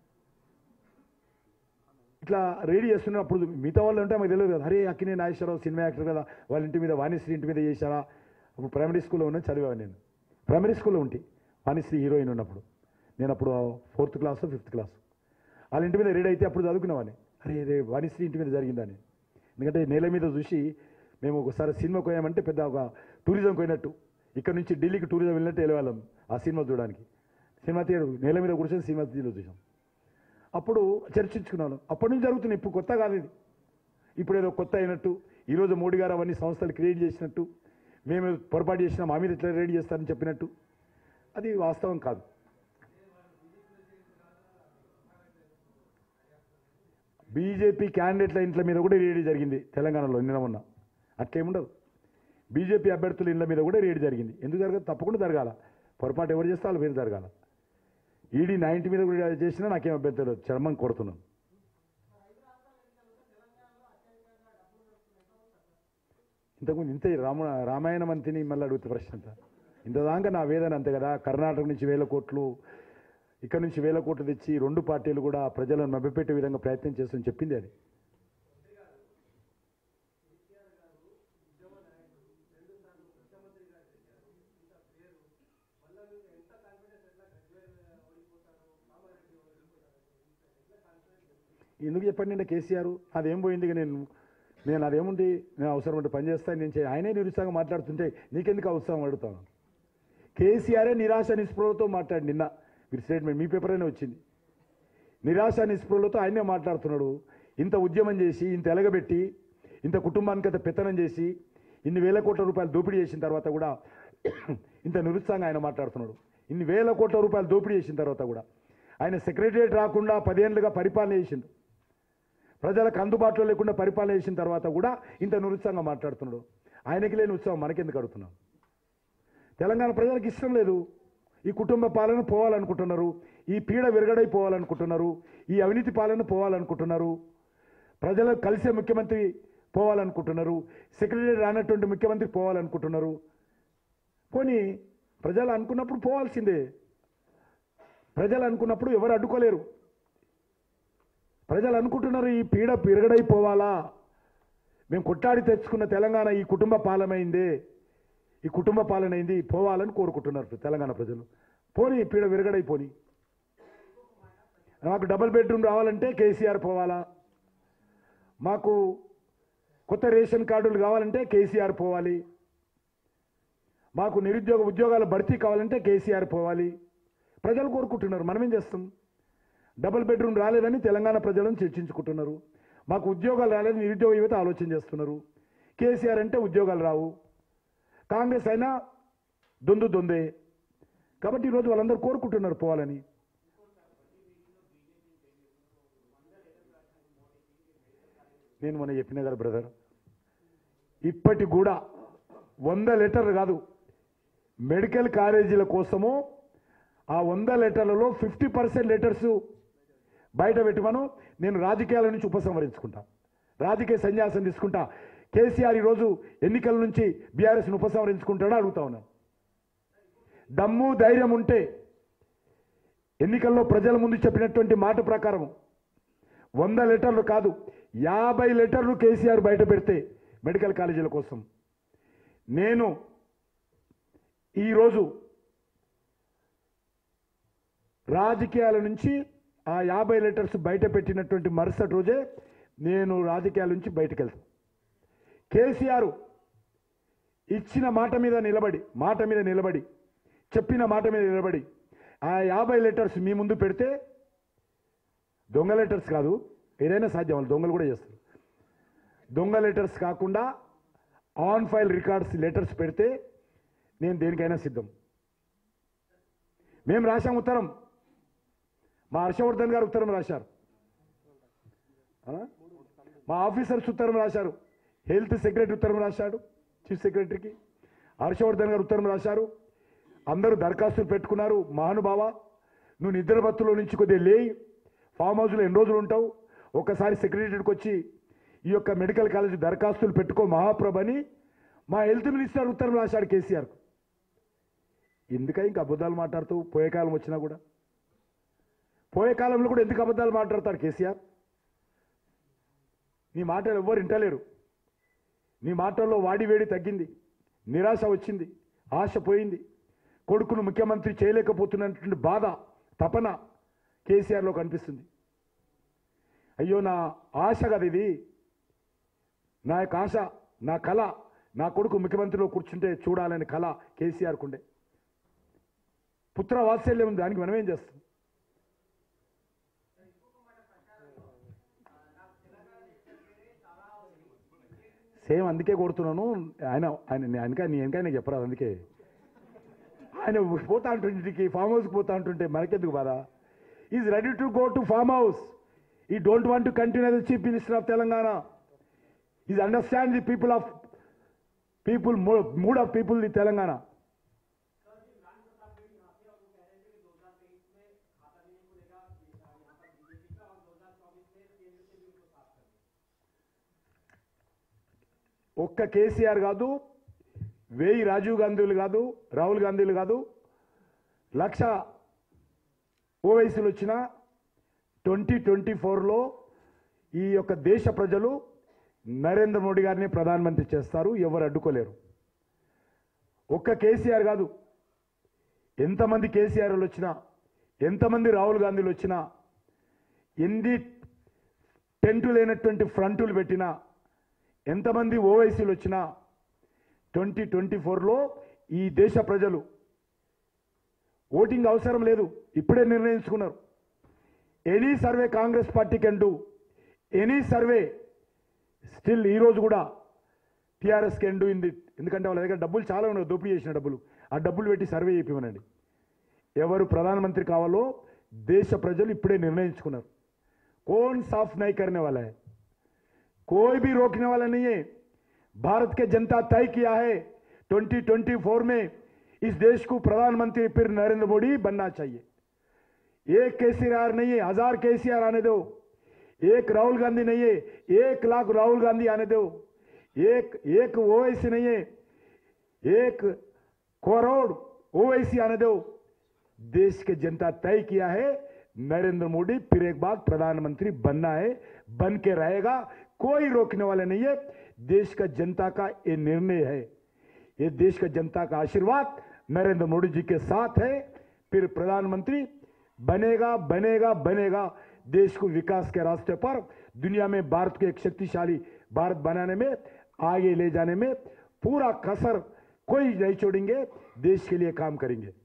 ఇట్లా రెడీ చేస్తున్నప్పుడు మిగతా వాళ్ళు అంటే మాకు తెలియదు కదా అరే అక్కినే నాగేశ్వరరావు సినిమా యాక్టర్ కదా వాళ్ళ ఇంటి మీద వాణిశ్రీ ఇంటి మీద చేశారా అప్పుడు ప్రైమరీ స్కూల్లో ఉన్న చదివాను నేను ప్రైమరీ స్కూల్లో ఉంటే వాణిశ్రీ హీరోయిన్ ఉన్నప్పుడు నేను అప్పుడు ఫోర్త్ క్లాస్ ఫిఫ్త్ క్లాస్ వాళ్ళ ఇంటి మీద రెడీ అయితే అప్పుడు చదువుకునేవాడిని అరే రే వాణిశ్రీ ఇంటి మీద జరిగిందని ఎందుకంటే నేల మీద చూసి మేము ఒకసారి సినిమాకి పోయామంటే పెద్ద ఒక టూరిజం పోయినట్టు ఇక్కడ నుంచి ఢిల్లీకి టూరిజం వెళ్ళినట్టు వెళ్ళేవాళ్ళం ఆ సినిమా చూడడానికి సినిమా థియేటర్ నేల మీద కూర్చొని సినిమా థియేటర్ చూసాం అప్పుడు చర్చించుకున్నాను అప్పటి నుంచి జరుగుతుంది ఇప్పుడు కొత్త కాదు ఇది ఇప్పుడు ఏదో కొత్త అయినట్టు ఈరోజు మోడీ గారు అవన్నీ సంస్థలు క్రియేట్ చేసినట్టు మేము పొరపాటు చేసినా మా మీద ఇట్లా రెడీ చేస్తారని చెప్పినట్టు అది వాస్తవం కాదు బీజేపీ క్యాండిడేట్ల ఇంట్ల మీద కూడా రేడి జరిగింది తెలంగాణలో నిన్న మొన్న అట్లేముండదు బీజేపీ అభ్యర్థుల ఇండ్ల మీద కూడా రేడి జరిగింది ఎందుకు జరగదు తప్పకుండా జరగాల పొరపాటు ఎవరు చేస్తే వాళ్ళ మీద జరగాల ఈడీ నా ఇంటి మీద కూడా చేసినా నాకేం అభ్యంతరం లేదు చర్మం కొడుతున్నాను ఇంతకుముందు ఇంత రామ రామాయణం అంతిని మళ్ళీ అడుగుతా ప్రశ్న అంతా ఇంతదాకా నా వేదన అంతే కదా కర్ణాటక నుంచి వేల కోట్లు ఇక్కడ నుంచి వేల కోట్లు తెచ్చి రెండు పార్టీలు కూడా ప్రజలను మభ్యపెట్టే విధంగా ప్రయత్నం చేస్తుందని చెప్పింది అది ఎందుకు చెప్పండి నిన్న కేసీఆర్ అదేం పోయింది ఇక నేను నేను అదేముంది నేను అవసరం ఉంటే పని చేస్తాను నేను చేయ ఆయనే నిరుత్సాహంగా మాట్లాడుతుంటే నీకెందుకు అవసరం అడుగుతాను కేసీఆరే నిరాశ నిస్పృహలతో మాట్లాడి నిన్న మీరు స్టేట్మెంట్ మీ పేపర్లోనే వచ్చింది నిరాశ నిస్పృహలతో ఆయనే మాట్లాడుతున్నాడు ఇంత ఉద్యమం చేసి ఇంత ఎలగబెట్టి ఇంత కుటుంబానికి అంత పెత్తనం చేసి ఇన్ని వేల కోట్ల రూపాయలు దోపిడీ చేసిన తర్వాత కూడా ఇంత నిరుత్సాహంగా ఆయన మాట్లాడుతున్నాడు ఇన్ని వేల కోట్ల రూపాయలు దోపిడీ చేసిన తర్వాత కూడా ఆయన సెక్రటరియట్ రాకుండా పదేళ్లుగా పరిపాలన చేసిండు ప్రజలకు అందుబాటులో లేకుండా పరిపాలన చేసిన తర్వాత కూడా ఇంత నిరుత్సాహంగా మాట్లాడుతున్నాడు ఆయనకి లేని ఉత్సాహం మనకెందుకు అడుగుతున్నాం తెలంగాణ ప్రజలకు ఇష్టం లేదు ఈ కుటుంబ పాలన పోవాలనుకుంటున్నారు ఈ పీడ విరగడైపోవాలనుకుంటున్నారు ఈ అవినీతి పాలన పోవాలనుకుంటున్నారు ప్రజలకు కలిసే ముఖ్యమంత్రి పోవాలనుకుంటున్నారు సెక్రటరీ రానటువంటి ముఖ్యమంత్రి పోవాలనుకుంటున్నారు పోనీ ప్రజలు అనుకున్నప్పుడు పోవాల్సిందే ప్రజలు అనుకున్నప్పుడు ఎవరు అడ్డుకోలేరు ప్రజలు అనుకుంటున్నారు ఈ పీడ విరగడైపోవాలా మేము కొట్టాడి తెచ్చుకున్న తెలంగాణ ఈ కుటుంబ పాలమైందే ఈ కుటుంబ పాలన అయింది పోవాలని కోరుకుంటున్నారు తెలంగాణ ప్రజలు పోనీ పీడ విరగడైపోని మాకు డబుల్ బెడ్రూమ్ రావాలంటే కేసీఆర్ పోవాలా మాకు కొత్త రేషన్ కార్డులు కావాలంటే కేసీఆర్ పోవాలి మాకు నిరుద్యోగ ఉద్యోగాల భర్తీ కావాలంటే కేసీఆర్ పోవాలి ప్రజలు కోరుకుంటున్నారు మనమేం చేస్తాం డబుల్ బెడ్రూమ్ రాలేదని తెలంగాణ ప్రజలను చర్చించుకుంటున్నారు మాకు ఉద్యోగాలు రాలేదు నిరుద్యోగ యువత ఆలోచన చేస్తున్నారు కేసీఆర్ అంటే ఉద్యోగాలు రావు కాంగ్రెస్ అయినా దొందు దొందే కాబట్టి ఈరోజు వాళ్ళందరూ కోరుకుంటున్నారు పోవాలని నేను మొన్న చెప్పిన కదా బ్రదర్ ఇప్పటి కూడా వంద లెటర్లు కాదు మెడికల్ కాలేజీల కోసము ఆ వంద లెటర్లలో ఫిఫ్టీ పర్సెంట్ లెటర్స్ బయట పెట్టమను నేను రాజకీయాల నుంచి ఉపసంహరించుకుంటా రాజకీయ సన్యాసం తీసుకుంటా కేసీఆర్ ఈరోజు ఎన్నికల నుంచి బీఆర్ఎస్ను ఉపసంహరించుకుంటాడో అడుగుతా ఉన్నాను దమ్ము ధైర్యం ఉంటే ఎన్నికల్లో ప్రజల ముందు చెప్పినటువంటి మాట ప్రకారం వంద లెటర్లు కాదు యాభై లెటర్లు కేసీఆర్ బయట పెడితే మెడికల్ కాలేజీల కోసం నేను ఈరోజు రాజకీయాల నుంచి ఆ యాభై లెటర్స్ బయట పెట్టినటువంటి మరుసటి రోజే నేను రాజకీయాల నుంచి బయటకు వెళ్తాను కేసీఆర్ ఇచ్చిన మాట మీద నిలబడి మాట మీద నిలబడి చెప్పిన మాట మీద నిలబడి ఆ యాభై లెటర్స్ మీ ముందు పెడితే దొంగ లెటర్స్ కాదు ఏదైనా సాధ్యం వాళ్ళు దొంగలు కూడా చేస్తారు దొంగ లెటర్స్ కాకుండా ఆన్ ఫైల్ రికార్డ్స్ లెటర్స్ పెడితే నేను దేనికైనా సిద్ధం మేము రాశాం ఉత్తరం మా హర్షవర్ధన్ గారు ఉత్తరం రాశారు ఆ? మా ఆఫీసర్స్ ఉత్తరం రాశారు హెల్త్ సెక్రటరీ ఉత్తరం రాశాడు చీఫ్ సెక్రటరీకి హర్షవర్ధన్ గారు ఉత్తరం రాశారు అందరూ దరఖాస్తులు పెట్టుకున్నారు మహానుభావ నువ్వు నిద్రబత్తులో నుంచి కొద్దిగా లేయి ఫామ్ హౌస్లో ఎన్ని రోజులు ఉంటావు ఒక్కసారి సెక్రటరీకి వచ్చి ఈ యొక్క మెడికల్ కాలేజ్ దరఖాస్తులు పెట్టుకో మహాప్రభు అని మా హెల్త్ మినిస్టర్ ఉత్తరం రాశాడు కేసీఆర్కు ఎందుకై ఇంకా అబద్ధాలు మాట్లాడుతూ పోయే కాలం వచ్చినా కూడా పోయే కాలంలో కూడా ఎందుకు అబద్ధాలు మాట్లాడతారు కేసీఆర్ నీ మాటలు ఎవ్వరు వింటలేరు నీ మాటల్లో వాడి వేడి తగ్గింది నిరాశ వచ్చింది ఆశ పోయింది కొడుకును ముఖ్యమంత్రి చేయలేకపోతున్నటువంటి బాధ తపన కేసీఆర్లో కనిపిస్తుంది అయ్యో నా ఆశ కదా ఇది నా యొక్క ఆశ నా కళ నా కొడుకు ముఖ్యమంత్రిలో కూర్చుంటే చూడాలని కళ కేసీఆర్కు ఉండే పుత్ర వాత్సల్యం ఉంది దానికి మనం ఏం చేస్తాం సేమ్ అందుకే కొడుతున్నాను ఆయన ఆయన వెనక నీ వెనక నీకు చెప్పరాదు అందుకే ఆయన పోతా అంటుంటే ఇంటికి ఫామ్ హౌస్కి పోతా అంటుంటే మనకెందుకు బాధ is ready to go to farm house he don't want to continue the chief minister of Telangana is understand the people of people mood of people the Telangana ఒక్క కేసీఆర్ కాదు వెయ్యి రాజీవ్ గాంధీలు కాదు రాహుల్ గాంధీలు కాదు లక్ష ఓవైసీలు వచ్చిన ట్వంటీ ట్వంటీ ఫోర్లో ఈ యొక్క దేశ ప్రజలు నరేంద్ర మోడీ గారిని ప్రధానమంత్రి చేస్తారు ఎవరు అడ్డుకోలేరు ఒక్క కేసీఆర్ కాదు ఎంతమంది కేసీఆర్లు వచ్చినా ఎంతమంది రాహుల్ గాంధీలు వచ్చినా ఎన్ని టెంటు లేనటువంటి ఫ్రంటులు పెట్టినా ఎంతమంది ఓవైసీలు వచ్చినా ట్వంటీ ట్వంటీ ఫోర్లో ఈ దేశ ప్రజలు ఓటింగ్ అవసరం లేదు ఇప్పుడే నిర్ణయించుకున్నారు any survey Congress party can do any survey still ఈ రోజు కూడా టీఆర్ఎస్ కెన్ డూ ఇంది ఎందుకంటే వాళ్ళ దగ్గర డబ్బులు చాలా ఉన్నాయి దోపిడీ చేసిన డబ్బులు ఆ డబ్బులు పెట్టి సర్వే చేపిమనండి ఎవరు ప్రధానమంత్రి కావాలో దేశ ప్రజలు ఇప్పుడే నిర్ణయించుకున్నారు कौन साफ नहीं करने वाला है कोई भी रोकने वाला नहीं है भारत के जनता तय किया है 2024 में इस देश को प्रधानमंत्री फिर नरेंद्र मोदी बनना चाहिए एक केसीआर नहीं है हजार केसीआर आने दो एक राहुल गांधी नहीं है एक लाख राहुल गांधी आने दो एक एक ओवैसी नहीं है एक करोड़ ओवैसी आने दो देश के जनता तय किया है नरेंद्र मोदी फिर एक बार प्रधानमंत्री बनना है बन के रहेगा कोई रोकने वाला नहीं है देश का जनता का ये निर्णय है ये देश का जनता का आशीर्वाद नरेंद्र मोदी जी के साथ है फिर प्रधानमंत्री बनेगा बनेगा बनेगा देश को विकास के रास्ते पर दुनिया में भारत को एक शक्तिशाली भारत बनाने में आगे ले जाने में पूरा कसर कोई नहीं छोड़ेंगे देश के लिए काम करेंगे